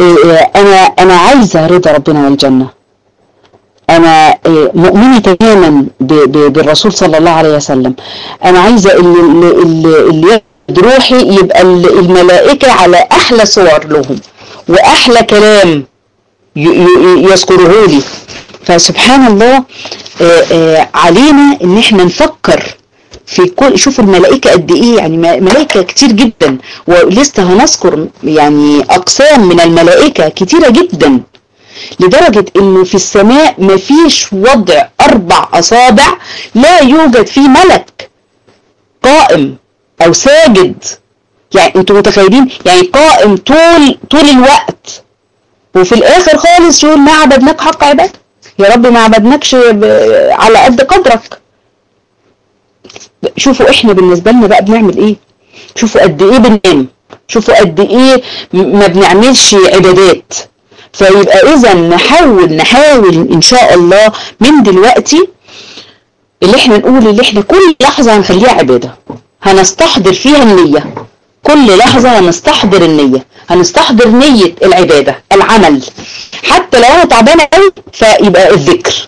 انا انا عايزه رضا ربنا والجنه انا مؤمنه تماما بالرسول صلى الله عليه وسلم انا عايزه اللي اللي, اللي روحي يبقى الملائكه على احلى صور لهم واحلى كلام يذكره لي فسبحان الله علينا ان احنا نفكر في كل شوفوا الملائكة قد ايه يعني ملائكة كتير جدا ولسه هنذكر يعني اقسام من الملائكة كتيرة جدا لدرجة انه في السماء مفيش وضع اربع اصابع لا يوجد فيه ملك قائم او ساجد يعني انتوا متخيلين يعني قائم طول طول الوقت وفي الاخر خالص يقول ما عبدناك حق عبادة يا رب ما عبدناكش على قد قدرك شوفوا احنا بالنسبة لنا بقى بنعمل ايه شوفوا قد ايه بننام شوفوا قد ايه ما بنعملش عبادات فيبقى اذا نحاول نحاول ان شاء الله من دلوقتي اللي احنا نقول اللي احنا كل لحظة هنخليها عبادة هنستحضر فيها النية كل لحظة هنستحضر النية هنستحضر نية العبادة العمل حتى لو انا تعبانة قوي فيبقى الذكر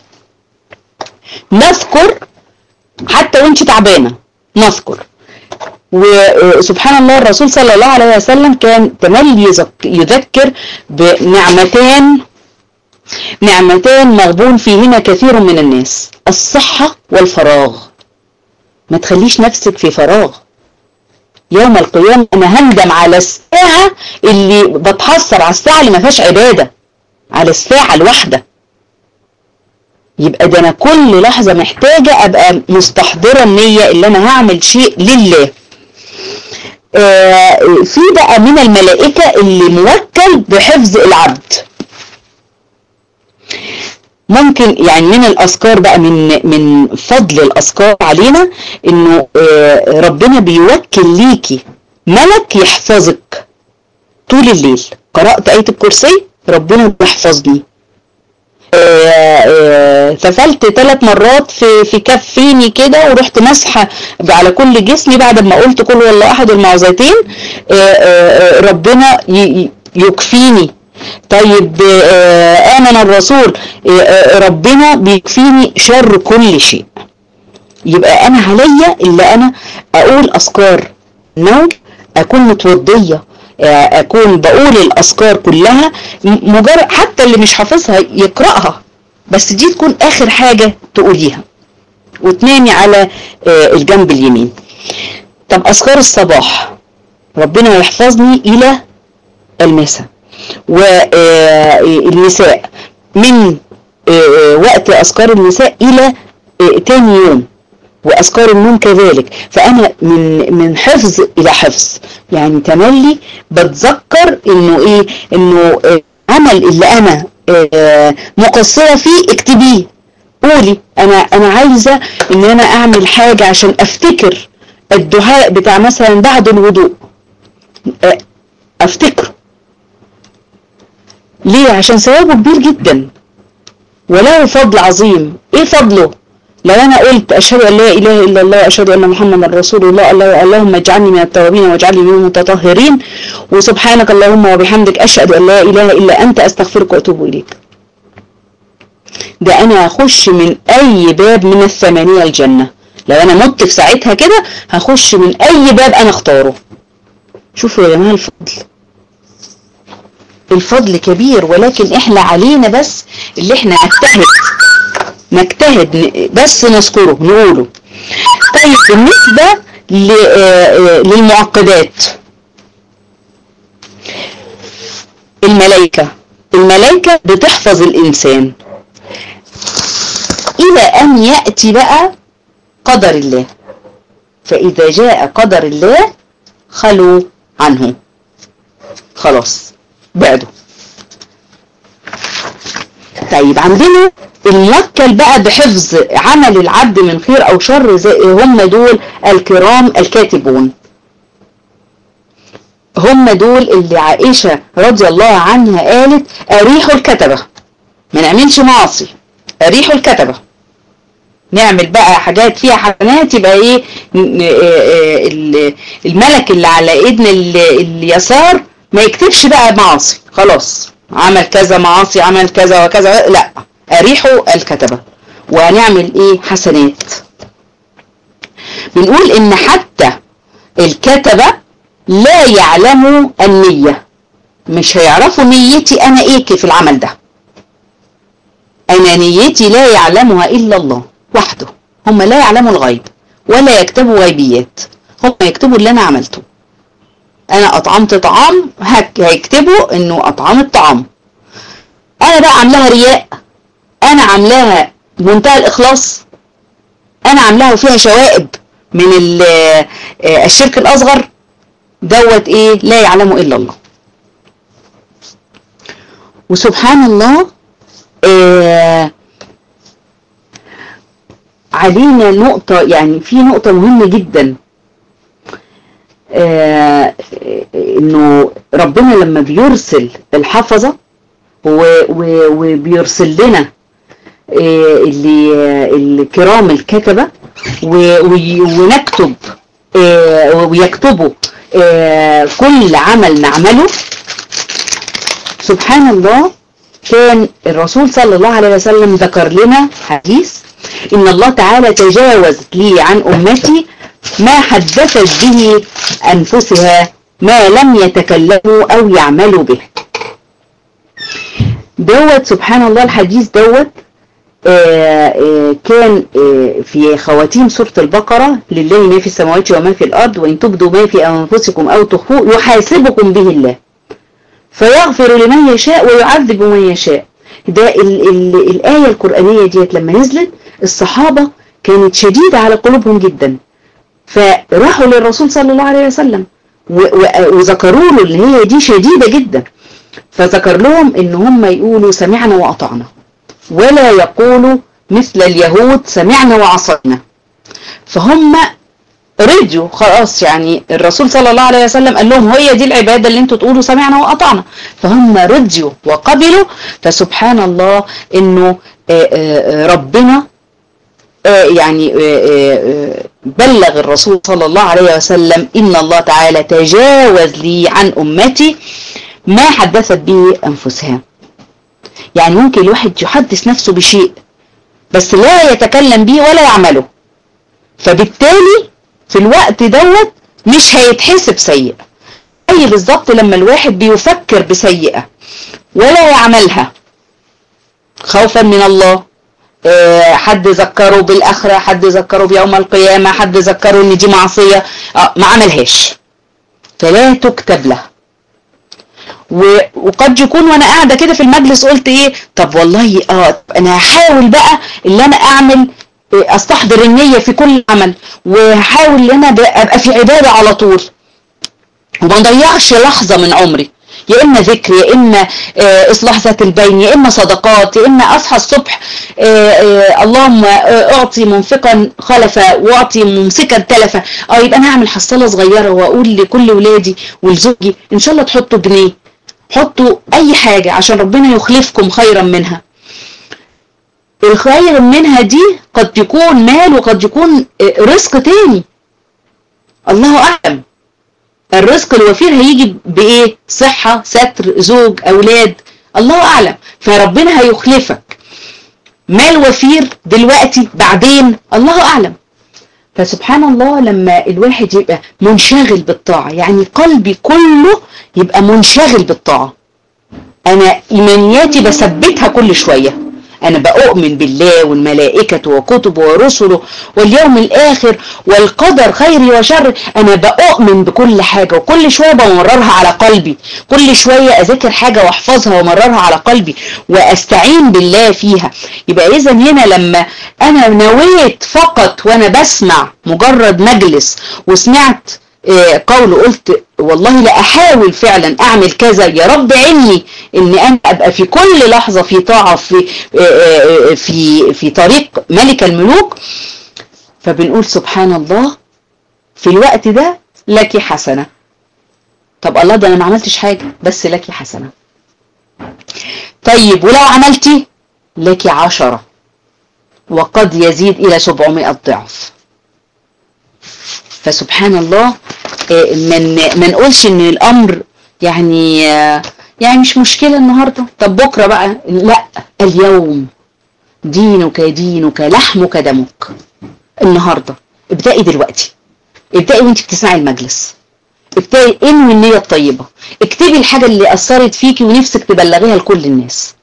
نذكر حتى وانت تعبانة نذكر وسبحان الله الرسول صلى الله عليه وسلم كان تملي يذكر بنعمتين نعمتين مغبون فيهما كثير من الناس الصحة والفراغ ما تخليش نفسك في فراغ يوم القيامة أنا هندم على الساعة اللي بتحصر على الساعة اللي ما فيهاش عبادة على الساعة الواحدة يبقى ده أنا كل لحظة محتاجة أبقى مستحضرة النية اللي أنا هعمل شيء لله آه في بقى من الملائكة اللي موكل بحفظ العبد ممكن يعني من الأذكار بقى من من فضل الأذكار علينا إنه آه ربنا بيوكل ليكي ملك يحفظك طول الليل قرأت آية الكرسي ربنا بيحفظني ففلت ثلاث مرات في في كفيني كده ورحت مسحه على كل جسمي بعد ما قلت كل والله احد المعوذتين ربنا يكفيني طيب امن الرسول ربنا بيكفيني شر كل شيء يبقى انا عليا اللي انا اقول اذكار نوم اكون متوضيه اكون بقول الاذكار كلها مجرد حتى اللي مش حافظها يقراها بس دي تكون اخر حاجة تقوليها وتنامي على الجنب اليمين طب اذكار الصباح ربنا يحفظني الى المساء والنساء من وقت اذكار النساء الى تاني يوم واذكار النوم كذلك فانا من من حفظ الى حفظ يعني تملي بتذكر انه ايه انه عمل اللي انا مقصرة فيه اكتبيه قولي انا انا عايزة ان انا اعمل حاجة عشان افتكر الدعاء بتاع مثلا بعد الوضوء افتكره ليه عشان ثوابه كبير جدا وله فضل عظيم ايه فضله لو انا قلت اشهد ان لا اله الا الله واشهد ان محمدا رسول الله اللهم اجعلني من التوابين واجعلني من المتطهرين وسبحانك اللهم وبحمدك اشهد ان لا اله الا انت استغفرك واتوب اليك ده انا هخش من اي باب من الثمانية الجنة لو انا مت في ساعتها كده هخش من اي باب انا اختاره شوفوا يا جماعة الفضل الفضل كبير ولكن احنا علينا بس اللي احنا نجتهد نجتهد بس نذكره نقوله طيب بالنسبة للمعقدات الملائكة الملائكة بتحفظ الإنسان إلى أن يأتي بقى قدر الله فإذا جاء قدر الله خلوا عنه خلاص بعدوا طيب عندنا الموكل بقى بحفظ عمل العبد من خير او شر زي هم دول الكرام الكاتبون هم دول اللي عائشة رضي الله عنها قالت اريحوا الكتبة ما نعملش معاصي اريحوا الكتبة نعمل بقى حاجات فيها حسنات يبقى ايه الملك اللي على ايدنا اليسار ما يكتبش بقى معاصي خلاص عمل كذا معاصي عمل كذا وكذا لا اريحوا الكتبة وهنعمل ايه حسنات بنقول ان حتى الكتبة لا يعلموا النية مش هيعرفوا نيتي انا ايه في العمل ده انا نيتي لا يعلمها الا الله وحده هم لا يعلموا الغيب ولا يكتبوا غيبيات هم يكتبوا اللي انا عملته انا اطعمت طعام هيكتبوا انه اطعمت طعام انا بقى عاملاها رياء انا عاملاها بمنتهى الاخلاص انا عاملاها وفيها شوائب من الشرك الاصغر دوت ايه لا يعلمه الا الله وسبحان الله آه علينا نقطة يعني في نقطة مهمة جدا آه انه ربنا لما بيرسل الحفظة وبيرسل لنا آه اللي الكرام الكتبة ونكتب آه ويكتبوا كل عمل نعمله سبحان الله كان الرسول صلى الله عليه وسلم ذكر لنا حديث إن الله تعالى تجاوز لي عن أمتي ما حدثت به أنفسها ما لم يتكلموا أو يعملوا به دوت سبحان الله الحديث دوت آآ آآ كان آآ في خواتيم سورة البقرة لله ما في السماوات وما في الأرض وإن تبدوا ما في أنفسكم أو تخفوه يحاسبكم به الله فيغفر لمن يشاء ويعذب من يشاء ده ال ال الآية القرآنية ديت لما نزلت الصحابة كانت شديدة على قلوبهم جدا فراحوا للرسول صلى الله عليه وسلم وذكروا له ان هي دي شديدة جدا فذكر لهم ان هم يقولوا سمعنا وأطعنا ولا يقولوا مثل اليهود سمعنا وعصينا فهم رضيوا خلاص يعني الرسول صلى الله عليه وسلم قال لهم هي دي العبادة اللي انتوا تقولوا سمعنا وأطعنا فهم رضيوا وقبلوا فسبحان الله انه ربنا يعني بلغ الرسول صلى الله عليه وسلم إن الله تعالى تجاوز لي عن أمتي ما حدثت به أنفسها يعني ممكن الواحد يحدث نفسه بشيء بس لا يتكلم به ولا يعمله فبالتالي في الوقت دوت مش هيتحسب سيء أي بالظبط لما الواحد بيفكر بسيئة ولا يعملها خوفا من الله حد ذكره بالآخرة حد ذكره بيوم القيامة حد ذكره ان دي معصية ما عملهاش فلا تكتب له وقد يكون وانا قاعدة كده في المجلس قلت ايه طب والله اه انا هحاول بقى اللي انا اعمل استحضر النية في كل عمل وهحاول ان انا ابقى في عبادة على طول وما نضيعش لحظة من عمري يا إما ذكر يا إما آه إصلاح ذات البين يا إما صدقات يا إما أصحى الصبح آه آه اللهم أعطي منفقا خلفا وأعطي ممسكا تلفا أو يبقى أنا أعمل حصالة صغيرة وأقول لكل ولادي ولزوجي إن شاء الله تحطوا جنيه حطوا أي حاجة عشان ربنا يخلفكم خيرا منها الخير منها دي قد يكون مال وقد يكون رزق تاني الله أعلم الرزق الوفير هيجي بايه صحة ستر زوج اولاد الله اعلم فربنا هيخلفك مال وفير دلوقتي بعدين الله اعلم فسبحان الله لما الواحد يبقى منشغل بالطاعة يعني قلبي كله يبقى منشغل بالطاعة انا ايمانياتي بثبتها كل شوية أنا بأؤمن بالله والملائكة وكتبه ورسله واليوم الآخر والقدر خيري وشر أنا بأؤمن بكل حاجة وكل شوية بمررها على قلبي كل شوية أذكر حاجة واحفظها ومررها على قلبي وأستعين بالله فيها يبقى إذا هنا لما أنا نويت فقط وأنا بسمع مجرد مجلس وسمعت قول قلت والله لا احاول فعلا اعمل كذا يا رب عني ان انا ابقى في كل لحظة في طاعة في في في طريق ملك الملوك فبنقول سبحان الله في الوقت ده لك حسنة طب الله ده انا ما عملتش حاجة بس لك حسنة طيب ولو عملتي لك عشرة وقد يزيد الى 700 ضعف فسبحان الله من ما نقولش ان الامر يعني يعني مش مشكلة النهاردة طب بكرة بقى لا اليوم دينك دينك لحمك دمك النهاردة ابدأي دلوقتي ابدأي وانت بتسمعي المجلس ابدأي انوي النية الطيبة اكتبي الحاجة اللي أثرت فيكي ونفسك تبلغيها لكل الناس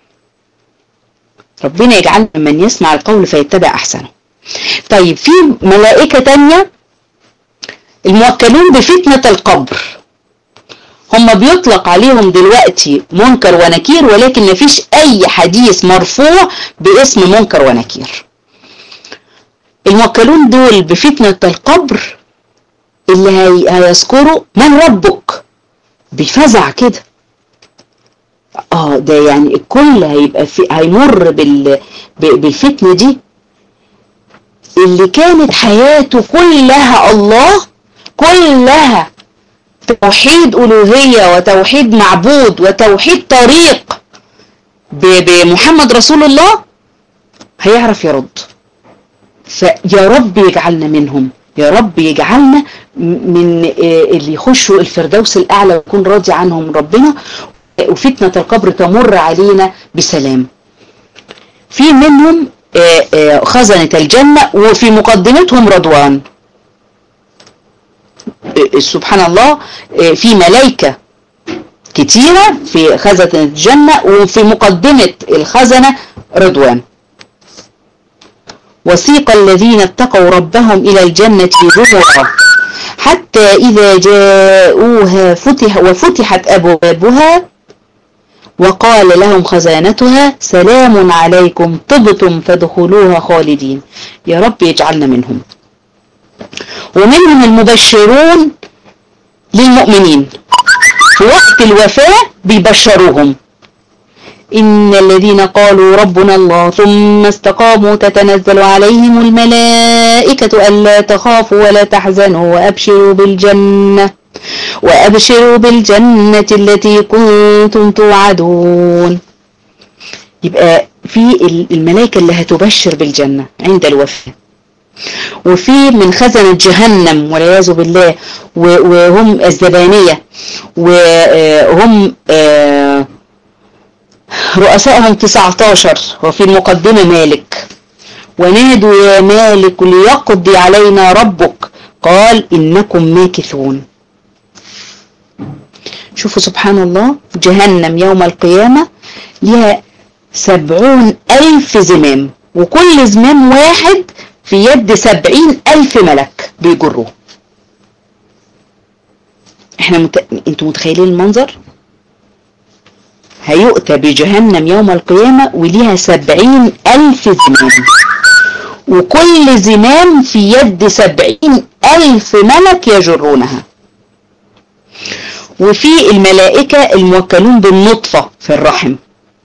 ربنا يجعلنا من يسمع القول فيتبع أحسنه طيب في ملائكة تانية الموكلون بفتنة القبر هم بيطلق عليهم دلوقتي منكر ونكير ولكن مفيش أي حديث مرفوع باسم منكر ونكير الموكلون دول بفتنة القبر اللي هي... هيذكروا من ربك بفزع كده اه ده يعني الكل هيبقى في هيمر بال... بالفتنة دي اللي كانت حياته كلها الله كلها توحيد ألوهية وتوحيد معبود وتوحيد طريق بمحمد رسول الله هيعرف يرد فيا رب يجعلنا منهم يا رب يجعلنا من اللي يخشوا الفردوس الأعلى ويكون راضي عنهم ربنا وفتنة القبر تمر علينا بسلام في منهم خزنة الجنة وفي مقدمتهم رضوان سبحان الله في ملائكة كتيرة في خزنة الجنة وفي مقدمة الخزنة رضوان وسيق الذين اتقوا ربهم إلى الجنة زمرا حتى إذا جاءوها فتح وفتحت أبوابها وقال لهم خزانتها سلام عليكم طبتم فادخلوها خالدين يا رب يجعلنا منهم ومنهم المبشرون للمؤمنين في وقت الوفاة بيبشروهم إن الذين قالوا ربنا الله ثم استقاموا تتنزل عليهم الملائكة ألا تخافوا ولا تحزنوا وأبشروا بالجنة وأبشروا بالجنة التي كنتم توعدون يبقى في الملائكة اللي هتبشر بالجنة عند الوفاة وفي من خزنة جهنم والعياذ بالله وهم الزبانية وهم رؤسائهم 19 وفي المقدمة مالك ونادوا يا مالك ليقضي علينا ربك قال إنكم ماكثون شوفوا سبحان الله جهنم يوم القيامة لها سبعون ألف زمام وكل زمام واحد في يد سبعين ألف ملك بيجروه احنا مت... انتوا متخيلين المنظر هيؤتى بجهنم يوم القيامة وليها سبعين ألف زمام وكل زمام في يد سبعين ألف ملك يجرونها وفي الملائكة الموكلون بالنطفة في الرحم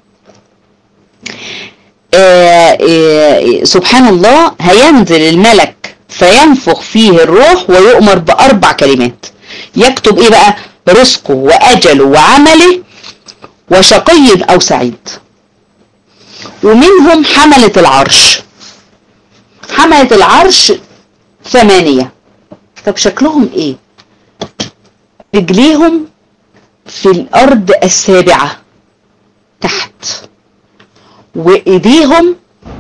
آآ آآ سبحان الله هينزل الملك فينفخ فيه الروح ويؤمر بأربع كلمات يكتب ايه بقى رزقه وأجله وعمله وشقي أو سعيد ومنهم حملة العرش حملة العرش ثمانية طب شكلهم ايه رجليهم في الأرض السابعة تحت وإيديهم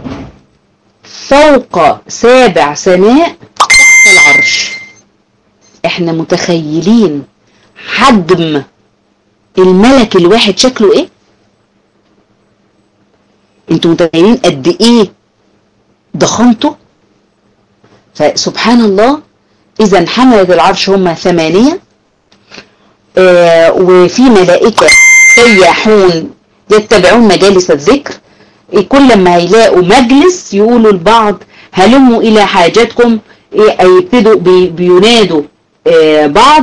فوق سابع سماء تحت العرش احنا متخيلين حجم الملك الواحد شكله ايه انتوا متخيلين قد ايه ضخامته فسبحان الله اذا حملة العرش هم ثمانية آه وفي ملائكة سياحون يتبعون مجالس الذكر كل ما يلاقوا مجلس يقولوا البعض هلموا الى حاجاتكم ايه يبتدوا بي بينادوا آه بعض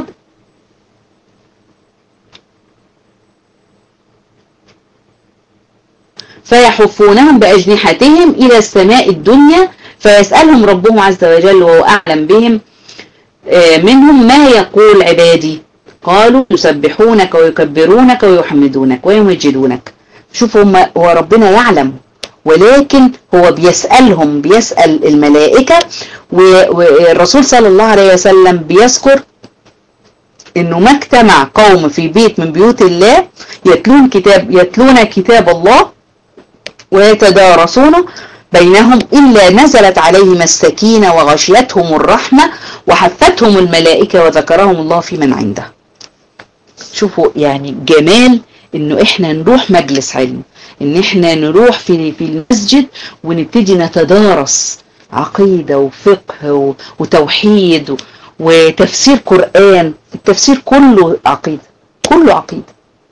فيحفونهم بأجنحتهم إلى السماء الدنيا فيسألهم ربهم عز وجل وهو أعلم بهم منهم ما يقول عبادي قالوا يسبحونك ويكبرونك ويحمدونك ويمجدونك شوفوا هم هو ربنا يعلم ولكن هو بيسألهم بيسأل الملائكة والرسول صلى الله عليه وسلم بيذكر انه ما اجتمع قوم في بيت من بيوت الله يتلون كتاب يتلون كتاب الله ويتدارسونه بينهم إلا نزلت عليهم السكينة وغشيتهم الرحمة وحفتهم الملائكة وذكرهم الله في من عنده شوفوا يعني جمال انه احنا نروح مجلس علم ان احنا نروح في في المسجد ونبتدي نتدارس عقيدة وفقه وتوحيد وتفسير قرآن التفسير كله عقيدة كله عقيدة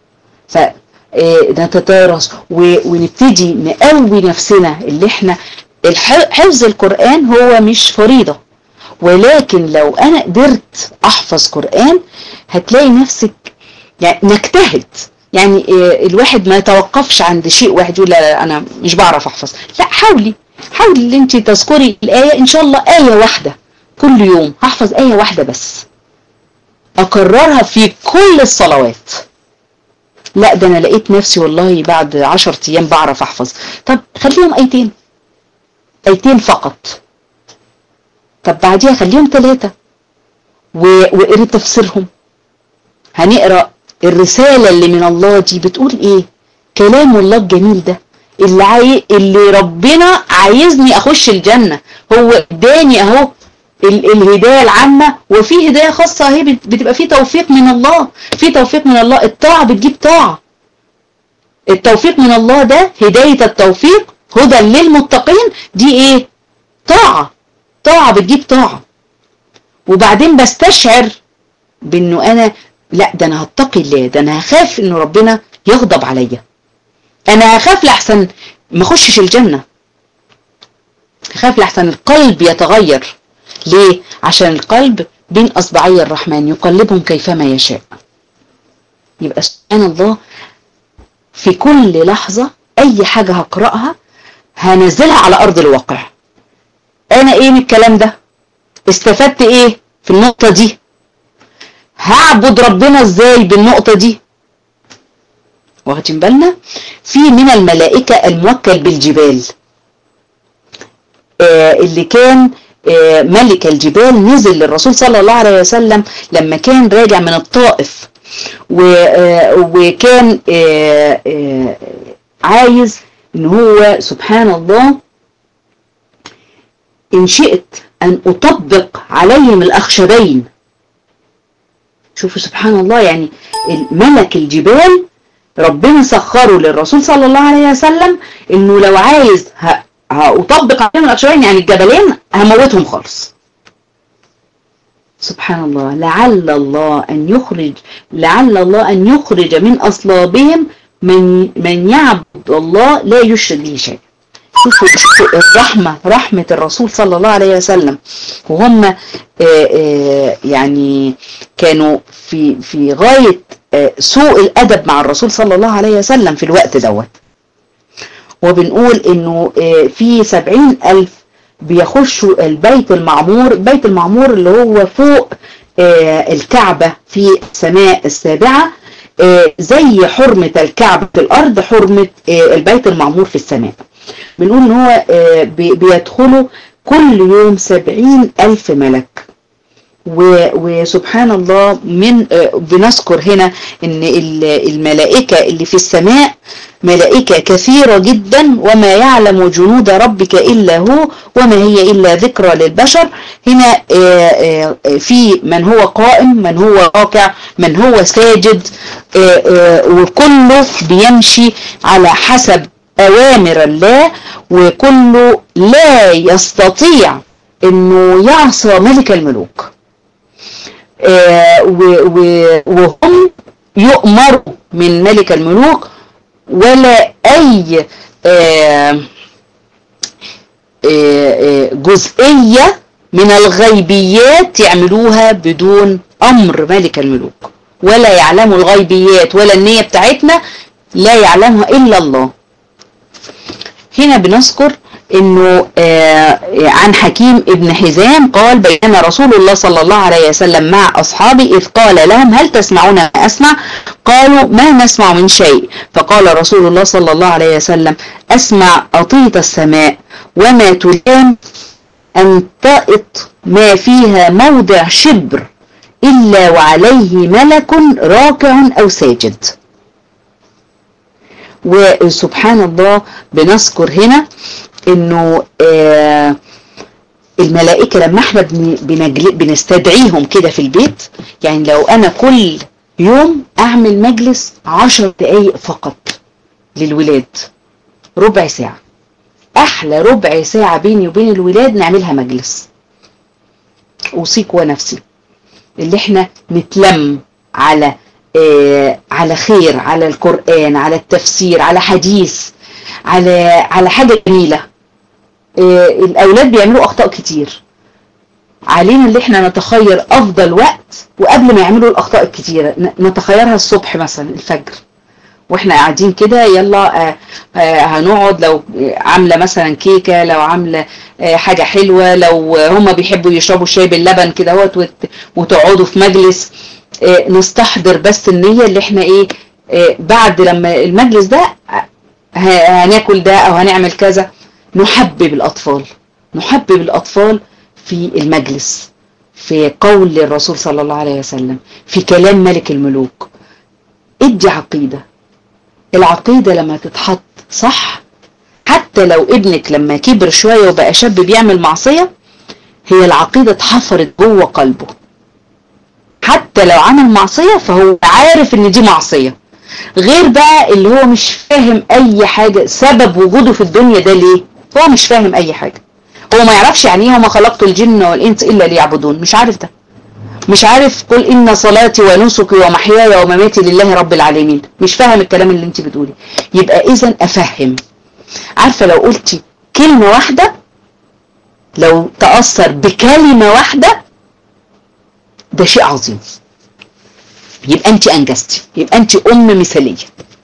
فنتدارس ونبتدي نقوي نفسنا اللي احنا حفظ القرآن هو مش فريضة ولكن لو انا قدرت احفظ قرآن هتلاقي نفسك يعني نجتهد يعني الواحد ما يتوقفش عند شيء واحد يقول لا, لا انا مش بعرف احفظ لا حاولي حاولي ان انت تذكري الآية ان شاء الله آية واحدة كل يوم هحفظ آية واحدة بس اكررها في كل الصلوات لا ده انا لقيت نفسي والله بعد عشر ايام بعرف احفظ طب خليهم ايتين ايتين فقط طب بعديها خليهم ثلاثة وقري تفسيرهم هنقرأ الرسالة اللي من الله دي بتقول ايه كلام الله الجميل ده اللي, عاي... اللي ربنا عايزني اخش الجنة هو اداني اهو ال... الهداية العامة وفي هداية خاصة اهي بتبقى في توفيق من الله في توفيق من الله الطاعة بتجيب طاعة التوفيق من الله ده هداية التوفيق هدى للمتقين دي ايه طاعة طاعة بتجيب طاعة وبعدين بستشعر بانه انا لا ده انا هتقي الله ده انا هخاف انه ربنا يغضب عليا انا هخاف لحسن ما اخشش الجنة هخاف لحسن القلب يتغير ليه عشان القلب بين اصبعي الرحمن يقلبهم كيفما يشاء يبقى سبحان الله في كل لحظة اي حاجة هقرأها هنزلها على ارض الواقع انا ايه من الكلام ده استفدت ايه في النقطة دي هعبد ربنا ازاي بالنقطة دي واخدين بالنا في من الملائكة الموكل بالجبال آه اللي كان آه ملك الجبال نزل للرسول صلى الله عليه وسلم لما كان راجع من الطائف آه وكان عايز ان هو سبحان الله ان شئت ان اطبق عليهم الاخشبين شوفوا سبحان الله يعني ملك الجبال ربنا سخره للرسول صلى الله عليه وسلم انه لو عايز هأطبق عليهم الاخشبين يعني الجبلين هموتهم خالص سبحان الله لعل الله ان يخرج لعل الله ان يخرج من اصلابهم من من يعبد الله لا يشرك به شيء شوفوا شوفوا الرحمة رحمة الرسول صلى الله عليه وسلم وهم آآ آآ يعني كانوا في في غاية سوء الأدب مع الرسول صلى الله عليه وسلم في الوقت دوت وبنقول انه في سبعين ألف بيخشوا البيت المعمور البيت المعمور اللي هو فوق الكعبة في السماء السابعة زي حرمة الكعبة في الأرض حرمة البيت المعمور في السماء بنقول ان هو بيدخلوا كل يوم سبعين ألف ملك وسبحان الله من بنذكر هنا ان الملائكة اللي في السماء ملائكة كثيرة جدا وما يعلم جنود ربك إلا هو وما هي إلا ذكرى للبشر هنا في من هو قائم من هو راكع من هو ساجد وكله بيمشي على حسب أوامر الله وكله لا يستطيع انه يعصى ملك الملوك آه وهم يؤمروا من ملك الملوك ولا اي آه آه جزئية من الغيبيات يعملوها بدون امر ملك الملوك ولا يعلموا الغيبيات ولا النية بتاعتنا لا يعلمها الا الله هنا بنذكر انه آه عن حكيم ابن حزام قال بينما رسول الله صلى الله عليه وسلم مع اصحابه اذ قال لهم هل تسمعون ما اسمع قالوا ما نسمع من شيء فقال رسول الله صلى الله عليه وسلم اسمع اطيط السماء وما تلام ان تئط ما فيها موضع شبر إلا وعليه ملك راكع أو ساجد وسبحان الله بنذكر هنا انه آه الملائكة لما احنا بنجل... بنستدعيهم كده في البيت يعني لو انا كل يوم اعمل مجلس عشر دقايق فقط للولاد ربع ساعة احلى ربع ساعة بيني وبين الولاد نعملها مجلس اوصيك ونفسي اللي احنا نتلم على آه على خير على القرآن على التفسير على حديث على على حاجة جميلة آه الأولاد بيعملوا أخطاء كتير علينا اللي احنا نتخير أفضل وقت وقبل ما يعملوا الأخطاء الكتيرة نتخيرها الصبح مثلا الفجر واحنا قاعدين كده يلا آه آه هنقعد لو عاملة مثلا كيكة لو عاملة آه حاجة حلوة لو هما بيحبوا يشربوا الشاي باللبن كده وتقعدوا في مجلس نستحضر بس النية اللي احنا ايه بعد لما المجلس ده هناكل ده او هنعمل كذا نحبب الاطفال نحبب الاطفال في المجلس في قول الرسول صلى الله عليه وسلم في كلام ملك الملوك ادي عقيدة العقيدة لما تتحط صح حتى لو ابنك لما كبر شوية وبقى شاب بيعمل معصية هي العقيدة اتحفرت جوه قلبه حتى لو عمل معصية فهو عارف ان دي معصية غير بقى اللي هو مش فاهم اي حاجة سبب وجوده في الدنيا ده ليه هو مش فاهم اي حاجة هو ما يعرفش يعني ايه وما خلقت الجن والانس الا ليعبدون مش عارف ده مش عارف قل ان صلاتي ونسكي ومحياي ومماتي لله رب العالمين مش فاهم الكلام اللي انت بتقولي يبقى اذا افهم عارفة لو قلتي كلمة واحدة لو تأثر بكلمة واحدة ده شيء عظيم يبقى انت انجزتي يبقى انت ام مثالية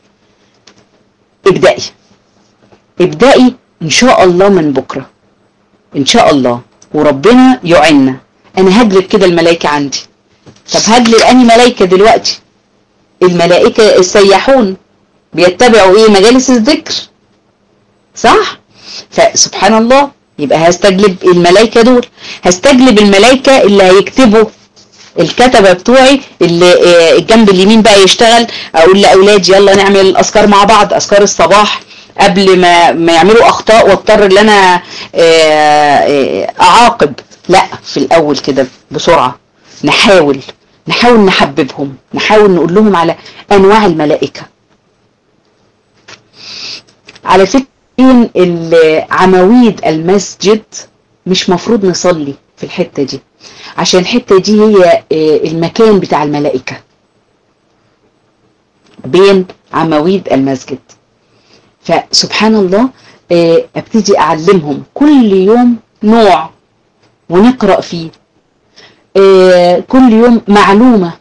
ابدأي ابدأي ان شاء الله من بكرة ان شاء الله وربنا يعيننا انا هجلب كده الملائكة عندي طب هجلب اني ملائكة دلوقتي الملائكة السياحون بيتبعوا ايه مجالس الذكر صح فسبحان الله يبقى هستجلب الملائكة دول هستجلب الملائكة اللي هيكتبوا الكتبة بتوعي اللي الجنب اليمين بقى يشتغل اقول لاولادي يلا نعمل اذكار مع بعض اذكار الصباح قبل ما ما يعملوا اخطاء واضطر ان انا اعاقب لا في الاول كده بسرعة نحاول نحاول نحببهم نحاول نقول لهم على انواع الملائكة على فكرة عمويد المسجد مش مفروض نصلي في الحتة دي عشان الحتة دي هي المكان بتاع الملائكة بين عمويد المسجد فسبحان الله ابتدي اعلمهم كل يوم نوع ونقرأ فيه كل يوم معلومة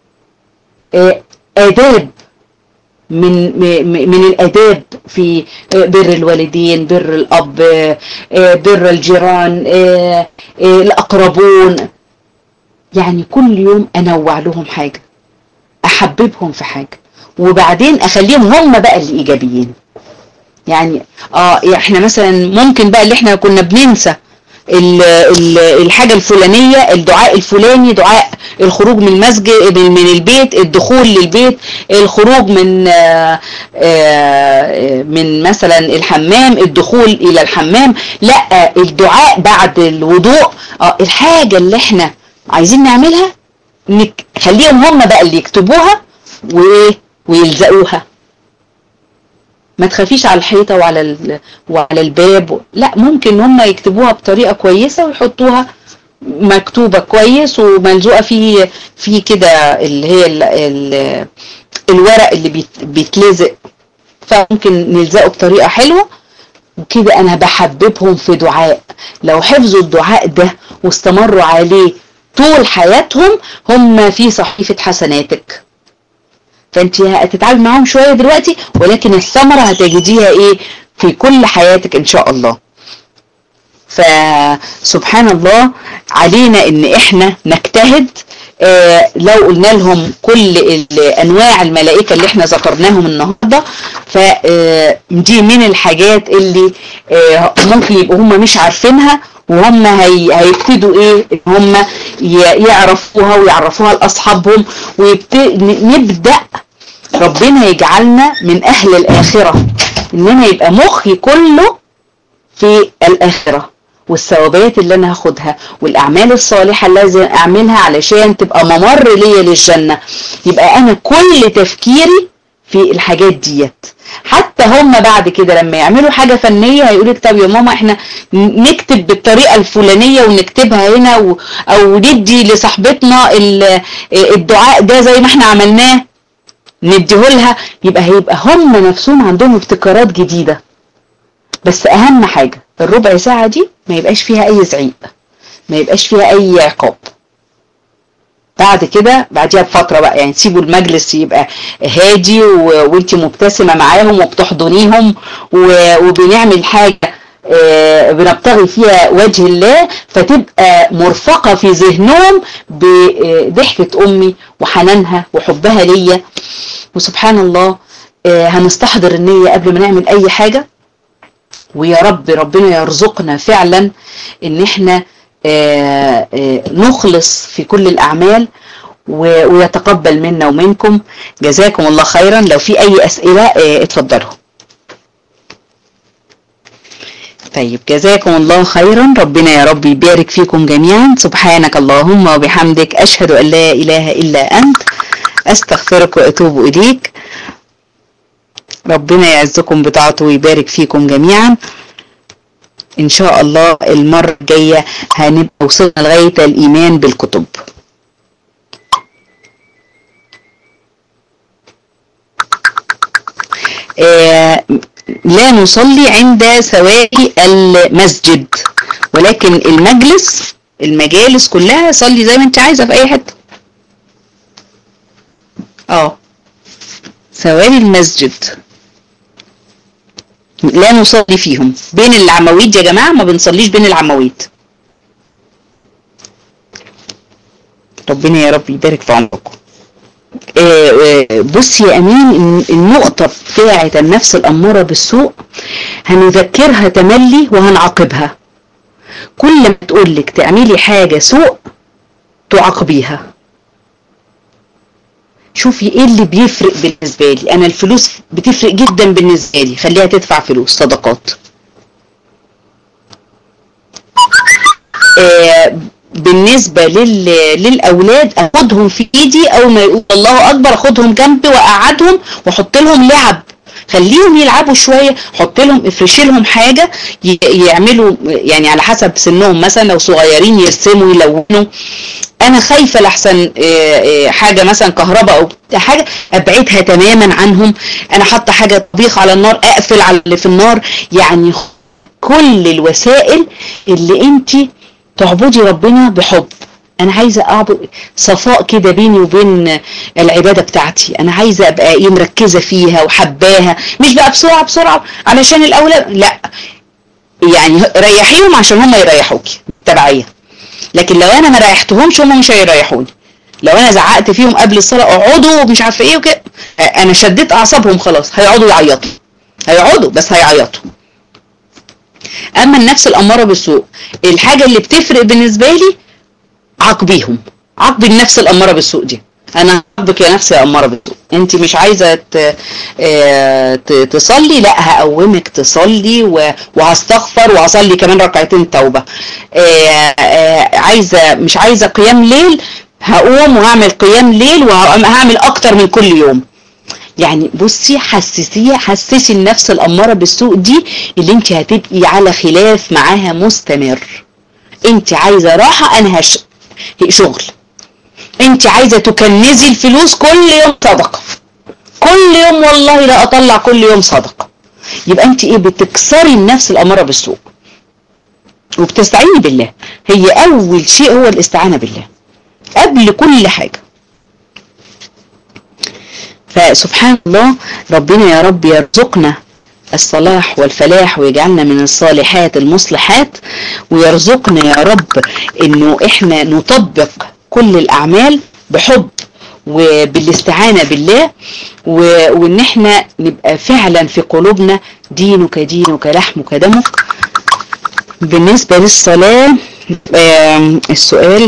آداب من من الاداب في بر الوالدين بر الاب بر الجيران الاقربون يعني كل يوم انوع لهم حاجه احببهم في حاجه وبعدين اخليهم هم بقى الايجابيين يعني اه احنا مثلا ممكن بقى اللي احنا كنا بننسى ال ال الحاجة الفلانية الدعاء الفلاني دعاء الخروج من المسجد من البيت الدخول للبيت الخروج من آآ آآ من مثلا الحمام الدخول الى الحمام لا الدعاء بعد الوضوء اه الحاجة اللي احنا عايزين نعملها خليهم هم بقى اللي يكتبوها وايه ويلزقوها ما تخافيش على الحيطة وعلى وعلى الباب لا ممكن هم يكتبوها بطريقة كويسة ويحطوها مكتوبة كويس وملزوقة في في كده اللي هي ال ال الورق اللي بيت بيتلزق فممكن نلزقه بطريقة حلوة وكده انا بحببهم في دعاء لو حفظوا الدعاء ده واستمروا عليه طول حياتهم هم في صحيفة حسناتك فانت هتتعامل معاهم شوية دلوقتي ولكن الثمرة هتجديها ايه في كل حياتك ان شاء الله فسبحان الله علينا ان احنا نجتهد اه لو قلنا لهم كل انواع الملائكة اللي احنا ذكرناهم النهاردة فدي من الحاجات اللي اه ممكن يبقوا هم مش عارفينها وهم هي هيبتدوا ايه ان هم يعرفوها ويعرفوها لاصحابهم ونبدا ربنا يجعلنا من اهل الاخره انما يبقى مخي كله في الاخره والثوابات اللي انا هاخدها والاعمال الصالحه اللي لازم اعملها علشان تبقى ممر ليا للجنه يبقى انا كل تفكيري في الحاجات ديت حتى هم بعد كده لما يعملوا حاجة فنية هيقولوا لك طب يا ماما احنا نكتب بالطريقة الفلانية ونكتبها هنا و... او ندي لصاحبتنا الدعاء ده زي ما احنا عملناه نديه لها يبقى هيبقى هم نفسهم عندهم ابتكارات جديدة بس اهم حاجة الربع ساعة دي ما يبقاش فيها اي زعيق ما يبقاش فيها اي عقاب بعد كده بعديها بفترة بقى يعني تسيبوا المجلس يبقى هادي وانت مبتسمة معاهم وبتحضنيهم وبنعمل حاجة بنبتغي فيها وجه الله فتبقى مرفقة في ذهنهم بضحكة أمي وحنانها وحبها ليا وسبحان الله هنستحضر النية قبل ما نعمل أي حاجة ويا رب ربنا يرزقنا فعلا ان احنا آآ آآ نخلص في كل الأعمال ويتقبل منا ومنكم جزاكم الله خيرا لو في أي أسئلة اتفضلوا طيب جزاكم الله خيرا ربنا يا رب يبارك فيكم جميعا سبحانك اللهم وبحمدك أشهد أن لا إله إلا أنت أستغفرك وأتوب إليك ربنا يعزكم بطاعته ويبارك فيكم جميعا ان شاء الله المرة الجاية هنبقى وصلنا لغاية الايمان بالكتب آه لا نصلي عند سواري المسجد ولكن المجلس المجالس كلها صلي زي ما انت عايزة في اي حتة اه سواري المسجد لا نصلي فيهم بين العمويد يا جماعة ما بنصليش بين العمويد ربنا يا رب يبارك في عمركم بص يا امين النقطة بتاعة النفس الامارة بالسوء هنذكرها تملي وهنعاقبها كل ما تقول لك تعملي حاجة سوء تعاقبيها شوفي ايه اللي بيفرق بالنسبة لي انا الفلوس بتفرق جدا بالنسبة لي خليها تدفع فلوس صدقات آه بالنسبة لل... للأولاد أخدهم في إيدي أول ما يقول الله أكبر أخدهم جنبي وأقعدهم وأحط لهم لعب خليهم يلعبوا شوية حط لهم افرشي لهم حاجة ي... يعملوا يعني على حسب سنهم مثلا لو صغيرين يرسموا يلونوا انا خايفة لحسن حاجة مثلا كهرباء او حاجة ابعدها تماما عنهم انا حاطة حاجة طبيخ على النار اقفل على اللي في النار يعني كل الوسائل اللي انت تعبدي ربنا بحب انا عايزة اعبد صفاء كده بيني وبين العبادة بتاعتي انا عايزة ابقى ايه مركزة فيها وحباها مش بقى بسرعة بسرعة علشان الاولاد لا يعني ريحيهم عشان هم يريحوكي تبعية لكن لو انا ما ريحتهمش هم مش هيريحوني لو انا زعقت فيهم قبل الصلاة اقعدوا ومش عارفه ايه وكده انا شديت اعصابهم خلاص هيقعدوا يعيطوا هيقعدوا بس هيعيطوا اما النفس الاماره بالسوء الحاجه اللي بتفرق بالنسبه لي عاقبيهم عاقبي النفس الاماره بالسوء دي انا عاقبك يا نفس الاماره بالسوء انت مش عايزه تصلي لا هقومك تصلي وهستغفر وهصلي كمان ركعتين توبه عايزه مش عايزه قيام ليل هقوم وهعمل قيام ليل وهعمل اكتر من كل يوم يعني بصي حسسيه حسسي النفس الاماره بالسوء دي اللي انت هتبقي على خلاف معاها مستمر انت عايزه راحه انا هش شغل انت عايزه تكنزي الفلوس كل يوم صدقه كل يوم والله لا اطلع كل يوم صدقه يبقى انت ايه بتكسري النفس الاماره بالسوء وبتستعيني بالله هي اول شيء هو الاستعانه بالله قبل كل حاجه فسبحان الله ربنا يا رب يرزقنا الصلاح والفلاح ويجعلنا من الصالحات المصلحات ويرزقنا يا رب انه احنا نطبق كل الاعمال بحب وبالاستعانة بالله وان احنا نبقى فعلا في قلوبنا دينك دينك لحمك دمك بالنسبة للصلاة آم، السؤال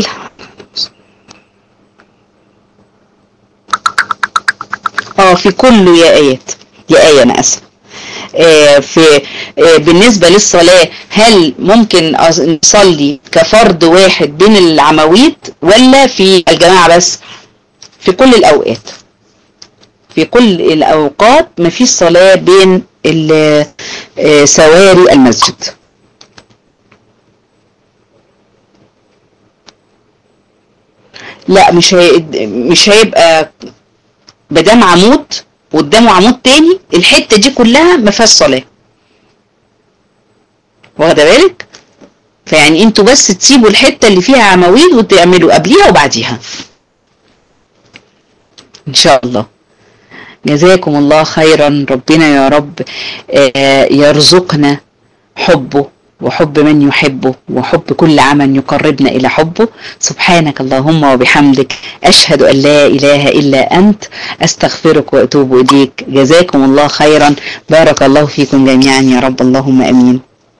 اه في كله يا آيات يا آية أنا آسفة آه، في آه، بالنسبة للصلاة هل ممكن أص- نصلي كفرد واحد بين العمويد ولا في الجماعة بس في كل الأوقات في كل الأوقات مفيش صلاة بين ال- آه، سواري المسجد لا مش هي مش هيبقى بدام عمود قدامه عمود تاني الحتة دي كلها ما فيهاش صلاة واخده بالك فيعني انتوا بس تسيبوا الحتة اللي فيها عواميد وتعملوا قبليها وبعديها ان شاء الله جزاكم الله خيرا ربنا يا رب آه، يرزقنا حبه وحب من يحبه وحب كل عمل يقربنا إلى حبه سبحانك اللهم وبحمدك أشهد أن لا إله إلا أنت أستغفرك وأتوب إليك جزاكم الله خيرا بارك الله فيكم جميعا يا رب اللهم أمين